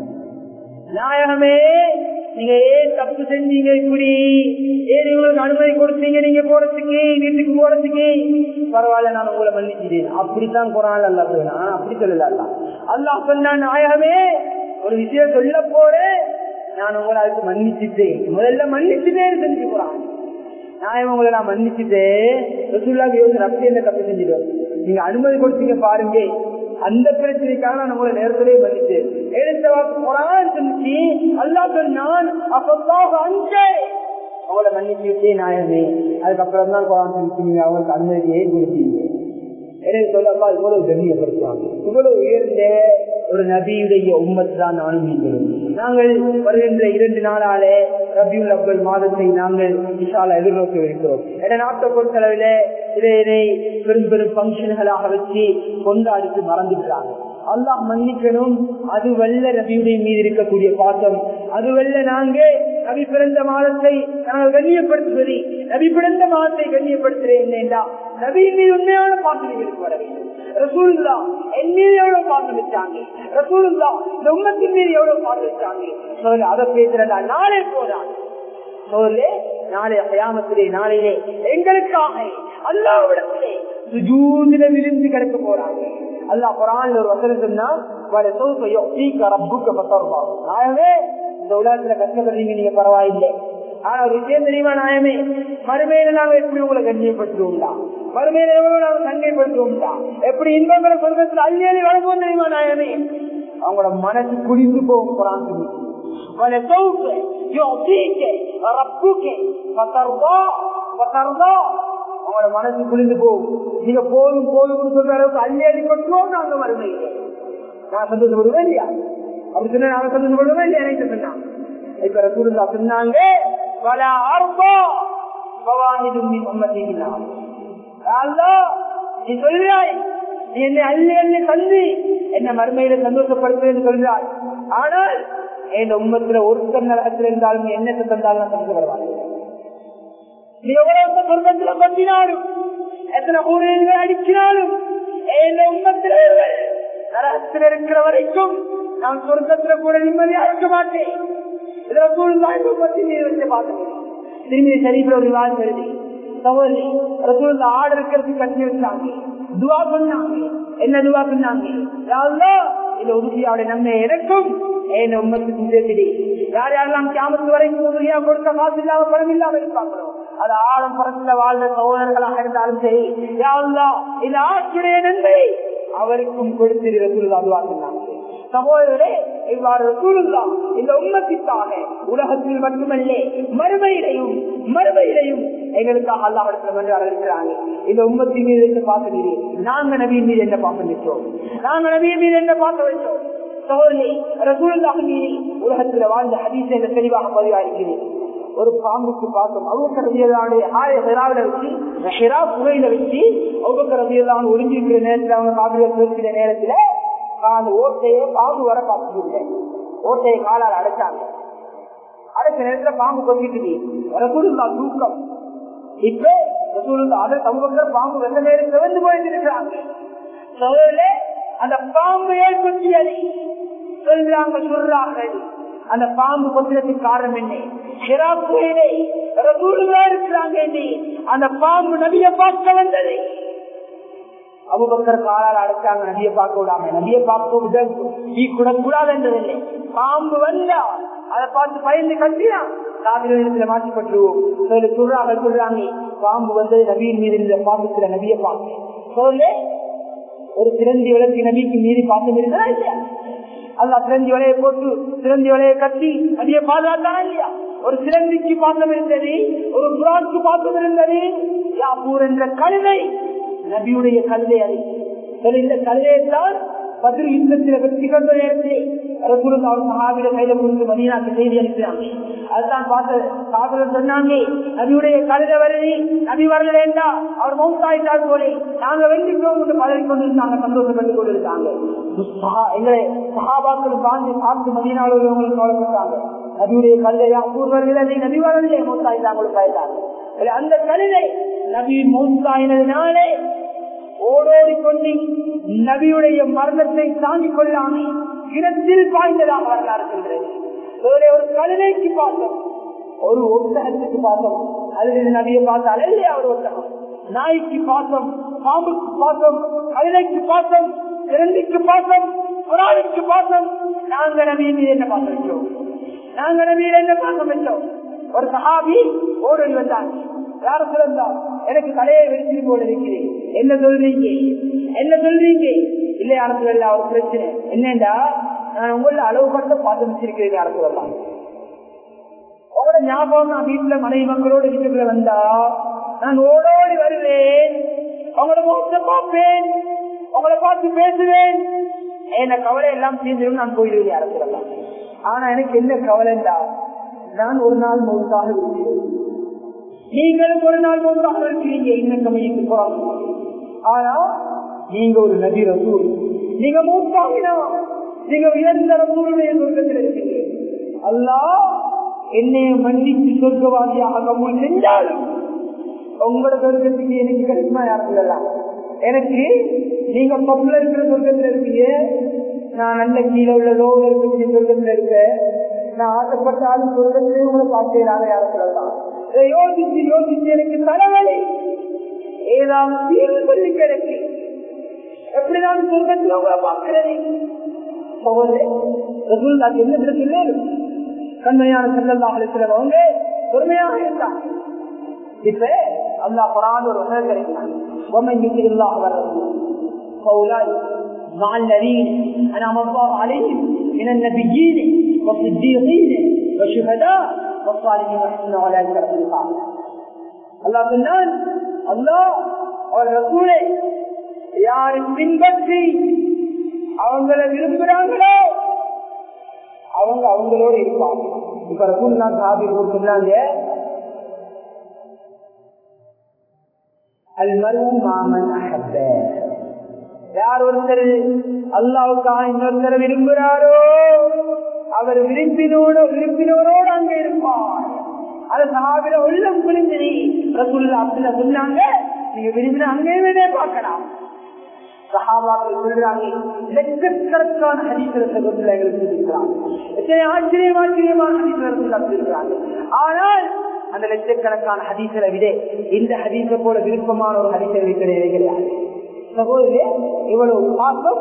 நாயகமே நீங்க ஏன் தப்பு செஞ்சீங்க இப்படி ஏன் உங்களுக்கு அனுமதி கொடுத்தீங்க நீங்க போறதுக்கு வீட்டுக்கு போறதுக்கு பரவாயில்ல நான் உங்களை மன்னிச்சிட்டேன் அப்படித்தான் குரான் அல்லா சொன்னா அப்படி சொல்லல அல்ல அல்லாஹ் சொன்ன நாயகமே ஒரு விஷயம் சொல்ல போறேன் நான் உங்களை அதுக்கு மன்னிச்சுட்டேன் முதல்ல மன்னிச்சுட்டேன் செஞ்சு போறான் நான் உங்களை நான் மன்னிச்சுட்டேன் ரசூல்லாக்கு யோசனை அப்படி என்ன தப்பு செஞ்சுட்டோம் நீங்க அனுமதி கொடுத்தீங்க பாருங்க அந்த பிரச்சனைக்காக நான் உங்களை நேரத்திலே மன்னிச்சேன் எடுத்த வாக்கு குரான் சொல்லிச்சு அல்லா சொன்னான் அப்பத்தாக அஞ்சே அவங்கள மன்னிச்சு விட்டே நாயமே அதுக்கப்புறம் தான் குரான் சொல்லிச்சு நீங்க அவங்களுக்கு அனுமதியே கொடுத்தீங்க எனக்கு சொல்லப்பா இவ்வளவு கண்ணியப்படுத்துவாங்க இவ்வளவு உயர்ந்த ஒரு நபியுடைய உம்மத்து தான் நானும் நீங்களும் நாங்கள் வருகின்ற இரண்டு நாளாலே ரபியுல் அவ்வல் மாதத்தை நாங்கள் விஷால எதிர்நோக்கி இருக்கிறோம் என நாட்டை பொறுத்தளவில் இதை பெரும் பெரும் பங்கன்களாக வச்சு கொண்டாடிட்டு மறந்துக்கிறாங்க அல்லாஹ் மன்னிக்கணும் அது வல்ல நபியுடைய மீது இருக்கக்கூடிய பாசம் அது வல்ல நாங்க நபி பிறந்த மாதத்தை நாங்கள் கண்ணியப்படுத்துவது நபி பிறந்த மாதத்தை கண்ணியப்படுத்துறேன் என்னண்டா நபியின் மீது உண்மையான பாசம் எங்களுக்கு வர வேண்டும் ரசூலுல்லா என் மீது எவ்வளவு பாசம் வச்சாங்க ரசூலுல்லா இந்த உம்மத்தின் மீது எவ்வளவு பாசம் வச்சாங்க அதை பேசுறதா நாளே போதான் சோழே நாளை கயாமத்திலே நாளையிலே எங்களுக்காக அல்லாவிடத்திலே சுஜூதில விருந்து கிடைக்க போறாங்க அல்லாஹ் குரான் ஒரு வசனம் சொன்னா நாயமே இந்த உலகத்துல கஷ்டப்படுறீங்க நீங்க பரவாயில்லை ஆனா ஒரு விஷயம் தெரியுமா நாயமே மறுமையில நாங்க எப்படி உங்களை கண்ணியப்படுத்துவோம்டா மறுமையில எவ்வளவு நாங்க கண்ணியப்படுத்துவோம்டா எப்படி இன்பங்கிற சொர்க்கத்துல அள்ளி அள்ளி வழங்குவோம் தெரியுமா நாயமே அவங்களோட மனசு குடிந்து போகும் குரான் சொல்லி ولسوف يعطيك ربك فترضى فترضى அவங்களோட மனசு குளிந்து போகும் நீங்க போதும் போதும் சொல்ற அளவுக்கு அள்ளி அள்ளி கொட்டுவோம் நாங்க வறுமை நான் சந்தோஷப்படுவேன் இல்லையா அப்படி சொன்ன நாங்க சந்தோஷப்படுவேன் இல்லையா எனக்கு சொன்னான் இப்ப ரசூலுல்லா சொன்னாங்க பல அர்த்தா பவானிதும் நீ உம்மத்தீங்களா நீ சொல்றாய் நீ என்னை அள்ளி அள்ளி தந்தி என்ன மறுமையில சந்தோஷப்படுத்துவேன் சொல்றாய் ஆனால் என் உம்மத்துல ஒருத்தர் நரகத்தில் இருந்தாலும் என்னத்தை தந்தாலும் சந்தோஷப்படுவாங்க நீ எவ்வளவு சொர்க்கத்துல பத்தினாலும் எத்தனை ஊழியர்கள் அடிக்கினாலும் என் உம்மத்தில் நரகத்தில் இருக்கிற வரைக்கும் நான் சொர்க்கத்துல கூட நிம்மதியா இருக்க மாட்டேன் ரசூலுல்லாஹி உம்மத்தி மீது வச்ச பாசம் திரும்பி ஷரீஃப்ல ஒரு விவாதம் எழுதி சகோதரி ரசூலுல்லா ஆடு இருக்கிறதுக்கு கட்டி வச்சாங்க துவா பண்ணாங்க என்ன துவா பண்ணாங்க யா அல்லாஹ் இந்த உறுதியோட நன்மை எனக்கும் என் உம்மத்துக்கும் சேர்த்துடி யார் யாரெல்லாம் கியாமத்து வரைக்கும் உறுதியா கொடுக்க காசு இல்லாம பணம் இல்லாம இருப்பாங்களோ அது ஆழம் பரத்துல வாழ்ந்த சகோதரர்களாக இருந்தாலும் சரி யா அல்லாஹ் இந்த ஆற்றுடைய நன்மை அவருக்கும் கொடுத்திரு ரசூலுல்லா துவா பண்ணாங்க சகோதரரே இவ்வாறு ரசூலுல்லா இந்த உம்மத்திற்காக உலகத்தில் மட்டுமல்ல மறுமையிலையும் மறுமையிலையும் எங்களுக்காக அல்லாஹ் என்று இருக்கிறாங்க இந்த உம்மத்தின் மீது என்ன பார்க்க நீதி நாங்க நபியின் மீது என்ன பார்க்க நிற்கிறோம் நாங்க நபியின் மீது என்ன பார்க்க வைத்தோம் சகோதரி ரசூலுல்லாஹ் மீது உலகத்தில் வாழ்ந்த ஹதீஸ் என்ற தெளிவாக பதிவாயிருக்கிறேன் ஒரு பாம்புக்கு பார்த்தோம் அவங்க ரவியலானுடைய ஆய ஹெராவில வச்சு ஹெரா புகையில வச்சு அவங்க ரவியலான் ஒளிஞ்சிருக்கிற நேரத்தில் அவங்க காவிரியில் பேசுகிற நேரத்துல அந்த ஓட்டையை பாம்பு வர பார்த்துட்டு ஓட்டையை காலால் அடைச்சாங்க அடைச்ச நேரத்துல பாம்பு கொத்திட்டு ரசூலுல்லா தூக்கம் இப்ப ரசூலுல்லா அதை சமூகத்தில் பாம்பு வெள்ள நேரம் சிவந்து போயிட்டு இருக்கிறாங்க சோழர்களே அந்த பாம்பு ஏன் கொத்தியது சொல்றாங்க சொல்றார்கள் அந்த பாம்பு கொத்தினத்துக்கு காரணம் என்ன சிறாப்புயிலே ரசூலுல்லா இருக்கிறாங்க என்ன அந்த பாம்பு நபிய பார்க்க வந்தது அபுபக்கர் காலால் அடைச்சாங்க நபியை பார்க்க விடாம நபியை பார்க்க விட கூடாது என்றதில்லை பாம்பு வந்தா அதை பார்த்து பயந்து கட்டினா காவிரிடத்துல மாற்றப்பட்டுருவோம் சொல்லி சொல்றாங்க சொல்றாங்க பாம்பு வந்தது நபியின் மீது இருந்த பாம்புல நபியை பார்க்க சொல்லு ஒரு சிறந்தி விளக்கு நபிக்கு மீறி பாசம் இருக்கிறா இல்லையா அல்லா சிறந்தி வலையை போட்டு சிறந்தி வலையை கட்டி நபியை பாதுகாத்தானா இல்லையா ஒரு சிறந்திக்கு பாசம் இருந்தது ஒரு புறாக்கு பாசம் இருந்தது யாப்பூர் என்ற கழுதை நபியுடைய கழுதை அது இந்த கழுதையைத்தான் பதில் யுத்தத்தில் வெற்றி கொண்ட நேரத்திலே ரசூலுல்லா அவர் சஹாபிட கையில கொடுத்து மதீனாக்கு செய்தி அனுப்பினாங்க அதுதான் பார்த்து சாபிட சொன்னாங்க நபியுடைய கழுதை வருது நபி வரல வேண்டாம் அவர் மௌத்தாயிட்டார் போலே நாங்க வெற்றிக்கிறோம் என்று பதவி கொண்டிருந்தாங்க சந்தோஷப்பட்டு கொண்டிருக்காங்க எங்களை சஹாபாக்கள் பார்த்து பார்த்து மதீனாவில் உள்ளவங்களுக்கு கவலைப்பட்டாங்க நபியுடைய கழுதையா பூர்வர்கள் நபி வரவில்லை மௌத்தாயிட்டாங்களுக்கு ஆயிட்டாங்க அந்த கழுதை நபி மௌத்தாயினதுனாலே ஓடோடி கொண்டு நபியுடைய மரணத்தை தாங்கிக் கொள்ளாமல் இனத்தில் பாய்ந்ததாக வரலாறு சொல்கிறது ஒரு கழுதைக்கு பார்த்தோம் ஒரு ஒட்டகத்துக்கு பார்த்தோம் அல்லது நபியை பார்த்தால் இல்லையா ஒரு ஒட்டகம் நாய்க்கு பார்த்தோம் பாம்புக்கு பார்த்தோம் கழுதைக்கு பார்த்தோம் இரண்டிக்கு பார்த்தோம் புறாவிற்கு பார்த்தோம் நாங்க நபியின் மீது என்ன பார்க்க வைக்கிறோம் நாங்க நபியில் என்ன பார்க்க வைக்கிறோம் ஒரு சஹாபி ஓடி வந்தாங்க யார சொல்லுந்தா எனக்கு தலையை வெடிச்சு போல இருக்கிறேன் என்ன சொல்றீங்க என்ன சொல்றீங்க இல்ல யார சொல்லல ஒரு பிரச்சனை என்னண்டா நான் உங்கள அளவு பட்ட பார்த்து வச்சிருக்கிறேன் யார சொல்லலாம் உங்களோட ஞாபகம் நான் வீட்டுல மனைவி மக்களோட வீட்டுக்குள்ள வந்தா நான் ஓடோடி வருவேன் உங்களோட முகத்தை பார்ப்பேன் உங்களை பார்த்து பேசுவேன் என்ன கவலை எல்லாம் தீர்ந்துடும் நான் போயிடுவேன் யார சொல்லலாம் ஆனா எனக்கு என்ன கவலைண்டா நான் ஒரு நாள் மௌத்தாக இருக்கிறேன் நீங்களும் ஒரு நாள் மௌத்தாக இருக்கிறீங்க இன்னும் கம்மிக்கு போறாங்க ஆனா நீங்க ஒரு நபி ரசூல் நீங்க மூத்தாகினா நீங்க உயர்ந்த ரசூலுடைய சொர்க்கத்தில் இருக்கீங்க அல்லா என்னைய மன்னித்து சொர்க்கவாதியாக கபூல் செஞ்சாலும் உங்களோட சொர்க்கத்துக்கு எனக்கு கிடைக்குமா யாரும் சொல்லலாம் எனக்கு நீங்க பப்புல இருக்கிற சொர்க்கத்துல இருக்கீங்க நான் நல்ல கீழே உள்ள லோவில் இருக்கக்கூடிய சொர்க்கத்துல இருக்கேன் நான் ஆசைப்பட்டாலும் சொர்க்கத்திலே உங்களை பார்த்தேன் யாரும் சொல்லலாம் இதை யோசிச்சு யோசிச்சு எனக்கு தலைவலி ஏதாவது தீர்வு சொல்லி கிடைக்கு எப்படிதான் சொர்க்கத்தில் உங்களை பார்க்கிறது என்ன பிரச்சனை கண்மையான செல்லல்லாக இருக்கிறவங்க பொறுமையாக இருந்தாங்க இப்ப அல்லா குரான் ஒரு வசனம் கிடைக்கிறாங்க ومن يطع الله ورسوله فاولئك مع الذين انعم الله عليهم من النبيين والصديقين والشهداء والصالحين وحسن اولئك رفيقا அல்லாஹ் சொன்னான் அல்லாஹ் அவர் ரசூலை யாரு பின்பற்றி அவங்கள விரும்புறாங்களோ அவங்க அவங்களோட இருப்பாங்க இப்ப ரசூல் தான் சாபி சொன்னாங்க அல்மரும் மாமன் அஹப்ப யார் ஒருத்தர் அல்லாவுக்காக இன்னொருத்தர் விரும்புகிறாரோ அவர் விரும்பினோடு விரும்பினோரோடு அங்க இருப்பார் அது சஹாபில உள்ளம் புரிஞ்சு ரசூல்லா அப்படில சொன்னாங்க நீங்க விரும்பின அங்கேயுமே பார்க்கலாம் சஹாபாக்கள் சொல்றாங்க லட்சக்கணக்கான ஹதீஸ்களை சகோதரர்கள் எங்களுக்கு சொல்லியிருக்கிறாங்க எத்தனை ஆச்சரியம் ஆச்சரியமான ஹதீஸ்களை சொல்லியிருக்கிறாங்க ஆனால் அந்த லட்சக்கணக்கான ஹதீஸ்களை விட இந்த ஹதீஸை போல விருப்பமான ஒரு ஹதீஸை கிடையவே கிடையாது சகோதரே இவ்வளவு பாக்கம்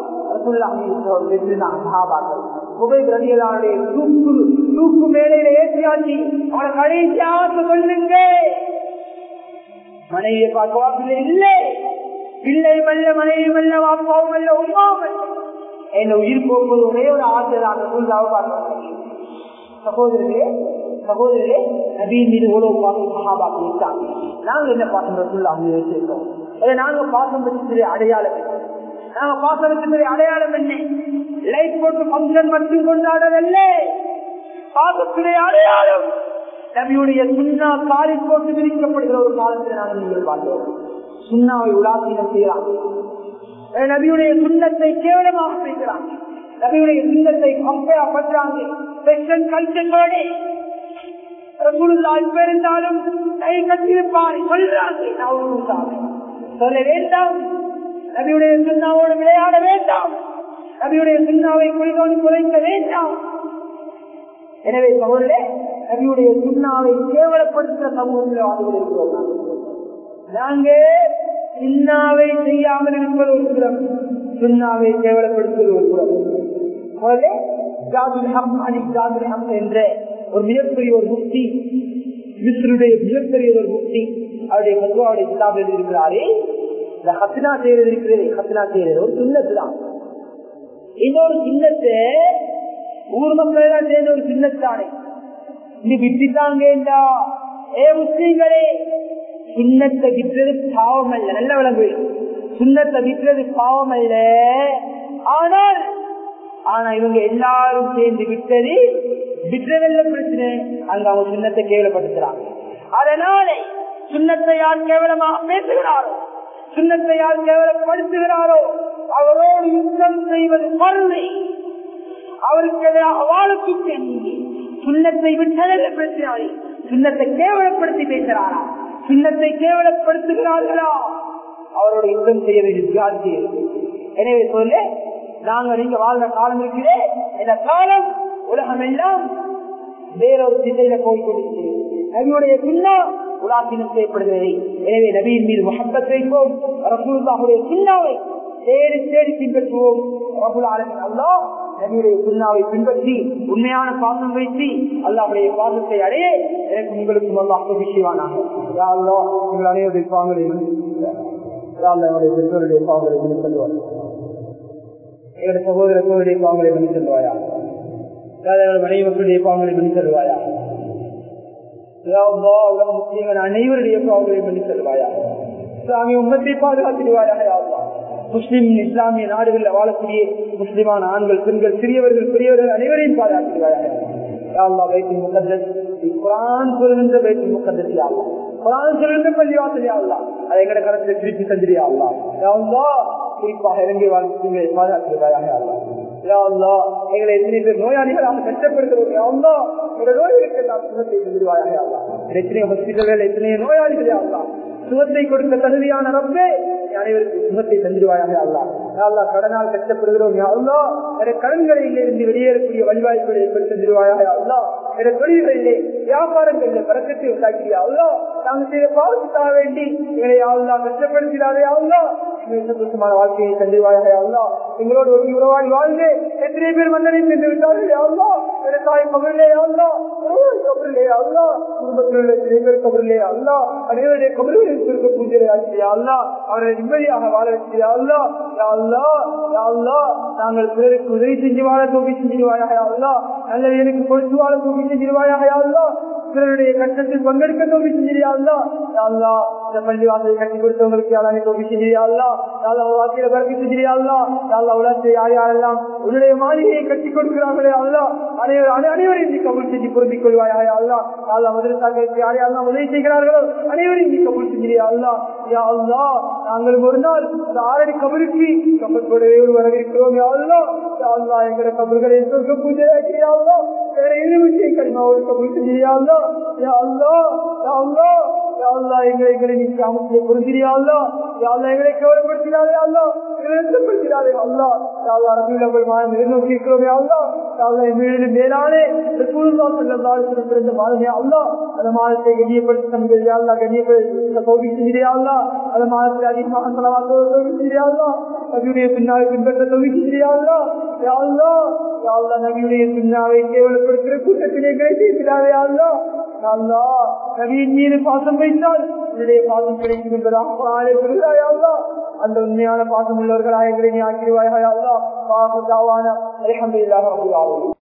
தூக்கு மேலையில ஏற்றியாச்சு அவனை கடைசியாக சொல்லுங்க மனைவியை பார்க்க வாப்பில்லை இல்லை பிள்ளை மல்ல மனைவி மல்ல வாப்பாவும் மல்ல உமாவும் என்ன உயிர் போகும்போது ஒரே ஒரு ஆசை தான் சூழ்நாவை பார்க்க சகோதரர்களே சகோதரர்களே நபியின் மீது உழவு பாசம் மகாபாக்கு இருக்காங்க நாங்க என்ன பாசம் ரசூல்லாங்க வச்சிருக்கோம் அதை நாங்க பாசம் வச்சு அடையாளம் நாங்க பாசம் வச்சு அடையாளம் என்ன லைட் போட்டு பங்கன் மட்டும் கொண்டாடவில்ல பாசத்துடைய அடையாளம் நபியுடைய சுண்ணா காலில் போட்டு விரிக்கப்படுகிற ஒரு காலத்தில் நாங்கள் நீங்கள் பார்த்தோம் சுண்ணாவை உலாசீனம் செய்யறாங்க நபியுடைய சுண்ணத்தை கேவலமாக பேசுறாங்க நபியுடைய சுண்ணத்தை கம்பையா பண்றாங்க ஸ்பெஷல் கல்ச்சர்களோட இருந்தாலும் கை கட்டியிருப்பார் சொல்றாங்க சொல்ல வேண்டாம் நபியுடைய சுண்ணாவோடு விளையாட வேண்டாம் நபியுடைய சுண்ணாவை குளிதோடு குறைக்க வேண்டாம் எனவே சகோதரே நபியுடைய சுண்ணாவை கேவலப்படுத்துகிற சமூகத்தில் வாழ்ந்து இருக்கிறோம் நாங்க சின்னாவை செய்யாமல் இருப்பது ஒரு புறம் சுண்ணாவை கேவலப்படுத்துவது ஒரு புறம் முதல்ல ஜாதுல் ஹம் அலி ஜாதுல் ஹம் என்ற ஒரு மிகப்பெரிய ஒரு முக்தி மிஸ்ருடைய மிகப்பெரிய ஒரு முக்தி அவருடைய மதுவாவுடைய கிதாபில் இருக்கிறாரே இந்த ஹத்தினா செய்யறது இருக்கிறது ஹத்தினா செய்யறது ஒரு சுண்ணத்து தான் இன்னொரு சின்னத்தை ஊர் மக்கள் எல்லாம் சேர்ந்த ஒரு சின்னத்தானே இது விட்டுட்டாங்கடா ஏ முஸ்லீம்களே சுண்ணத்தை விற்றது பாவம் அல்ல நல்ல விளங்கு சுண்ணத்தை விற்றது பாவம் அல்ல ஆனால் ஆனா இவங்க எல்லாரும் சேர்ந்து விட்டது விற்றதல்ல பிரச்சனை அங்க அவங்க சுண்ணத்தை கேவலப்படுத்துறாங்க அதனால சுண்ணத்தை யார் கேவலமாக பேசுகிறாரோ சுண்ணத்தை யார் கேவலப்படுத்துகிறாரோ அவரோடு யுத்தம் செய்வது மறுமை அவருக்கு எதிராக வாழக்கும் நீங்க சுண்ணத்தை விட்டதல்ல பிரச்சனை சுண்ணத்தை கேவலப்படுத்தி பேசுறாரா சின்னத்தை கேவலப்படுத்துகிறார்களா அவரோட யுத்தம் செய்ய வேண்டிய எனவே சொல்ல நாங்க நீங்க வாழ்ற காலம் இருக்கிறே இந்த காலம் உலகம் எல்லாம் வேறொரு திசையில போய்கொண்டிருக்கு நபியுடைய சின்ன உலாசினம் செய்யப்படுகிறது எனவே நபியின் மீது முகப்பத் வைப்போம் ரசூலுல்லாஹுடைய சின்னாவை தேடி தேடி பின்பற்றுவோம் ரபுல் ஆலமின் அல்லாஹ் நபியுடைய சுண்ணாவை பின்பற்றி உண்மையான பாசம் வைத்து அல்லாவுடைய பாசத்தை அடைய எனக்கு உங்களுக்கும் அல்லாஹ் விஷயமானாங்க உங்கள் அனைவருடைய பாவங்களை என்னுடைய பெற்றோருடைய பாவங்களை மணி செல்வார் எங்களுடைய சகோதர சோதரிய பாவங்களை மணி செல்வாயா மனைவி மக்களுடைய பாவங்களை மணி செல்வாயா முஸ்லீம்கள் அனைவருடைய பாவங்களை மணி செல்வாயா இஸ்லாமிய உம்மத்தை பாதுகாத்திடுவாயாக முஸ்லிம் இஸ்லாமிய நாடுகளில் வாழக்கூடிய முஸ்லிமான ஆண்கள் பெண்கள் சிறியவர்கள் பெரியவர்கள் அனைவரையும் பாதுகாத்திடுவாயாக குரான் சொல்லுகின்ற பைத்து முக்கந்தஸ் யாழ்லா குரான் சொல்லுகின்ற பள்ளிவாசல் யாழ்லா அதை எங்கட கரத்தில் திருப்பி தந்திரியா அல்லா குறிப்பாக இறங்கி வாழ்க்கை பாதுகாத்திடுவாயாக அல்லா எங்களை எத்தனை பேர் நோயாளிகளாக கஷ்டப்படுத்துறோம் நோய்களுக்கு எல்லாம் சுகத்தை தந்துடுவாயாக எத்தனை ஹாஸ்பிட்டல்கள் எத்தனை நோயாளிகளே அல்லா சுகத்தை கொடுக்க தகுதியான ரப்பே அனைவருக்கு சுகத்தை தந்துடுவாயாக அல்லா அல்லா கடனால் கஷ்டப்படுகிறோம் அல்லா என கடன்களில் இருந்து வெளியேறக்கூடிய வழிவாய்ப்புகளை ஏற்படுத்தி தந்துடுவாயாக அல்லா என தொழில்களிலே வியாபாரங்களில் பறக்கத்தை உண்டாக்கியா அல்லா நாங்கள் செய்த பாவத்துக்காக வேண்டி எங்களை அல்லா கஷ்டப்படுத்தினாரே அல்லா சந்தோஷமான வாழ்க்கையை தந்துடுவாயாக அல்லா எங்களோடு ஒரு உறவாடி வாழ்ந்து எத்தனை பேர் மன்னரை சென்று விட்டார்கள் அல்லா விவசாய கபரிலே அல்லா கபரிலே அல்லா குடும்பத்தில் உள்ள எத்தனை பேர் கபரிலே அல்லா அனைவருடைய கபர்களில் சுருக்க பூஜை ஆக்கியா அல்லா அவரை நிம்மதியாக வாழ வச்சியா அல்லா அல்லா அல்லா நாங்கள் பிறருக்கு உதவி செஞ்சு வாழ தூக்கி செஞ்சிருவாயாக அல்லா நல்ல எனக்கு கொடுத்து வாழ தூக்கி செஞ்சிருவாயாக அல்லா பிறருடைய கஷ்டத்தில் பங்கெடுக்க தோல்வி செஞ்சிரியா அல்லா அல்லா இந்த பள்ளி வாசலை கட்டி கொடுத்தவங்களுக்கு யாரானே தோல்வி செஞ்சிரியா அல்லா அல்லா வாக்கியில பறக்கி செஞ்சிரியா அல்லா அல்லா உலகத்தை யார் யாரெல்லாம் உன்னுடைய மாளிகையை கட்டி கொடுக்கிறார்களே அல்லா அனைவர் அனைவரையும் நீ கபுல் செஞ்சு பொருந்திக் கொள்வாயா அல்லா அல்லா மதுரசாக்களுக்கு யார் யாரெல்லாம் உதவி செய்கிறார்களோ அனைவரையும் நீ கபுல் செஞ்சிரியா அல்லா யா அல்லா நாங்கள் ஒரு நாள் அந்த ஆறடி கபருக்கு கபல் கூடவே ஒரு வரவிருக்கிறோம் யா அல்லா யா அல்லா எங்களை கபல்களை சொர்க்க பூஜை ஆக்கியா அல்லா வேற எது விஷயம் கரிமாவோடு கபுல் செஞ்சிரியா அல்லா யா அல்லா யா அல்லா யா யாழ்லா எங்களை எங்களை நீ கிராமத்திலே புரிஞ்சிரியா அல்லா யாழ்லா எங்களை கவலைப்படுத்தினாரே அல்லா எங்களை எச்சப்படுத்தினாரே அல்லா யாழ்லா ரபியுல் அவள் மாதம் எதிர்நோக்கி இருக்கிறோமே அல்லா யாழ்லா எங்களுடைய மேலானே ரசூலுல்லாஹ் ஸல்லல்லாஹு அலைஹி வஸல்லம் பிறந்த மாதமே அல்லா அந்த மாதத்தை கண்ணியப்படுத்தி தங்கள் யாழ்லா கண்ணியப்படுத்தி சோபி செஞ்சிரியா அல்லா அந்த மாதத்தை அதிகமாக செலவாக்க சோபி செஞ்சிரியா அல்லா நபியுடைய பின்னாவை பின்பற்ற சோபி செஞ்சிரியா அல்லா யாழ்லா யாழ்லா நபியுடைய பின்னாவை கேவலப்படுத்துகிற கூட்டத்திலே எங்களை சேர்க்கிறாரே அல்லா அல்லா நபியின் மீது பாசம் வைத்தால் என்னுடைய பாசம் கிடைக்கும் என்பதாக ஆளை பெறுகிறாயா அல்லா அந்த உண்மையான பாசம் உள்ளவர்களாக எங்களை நீ ஆக்கிடுவாயா அல்லா பாசம் தாவான அலமதுல்லாஹ்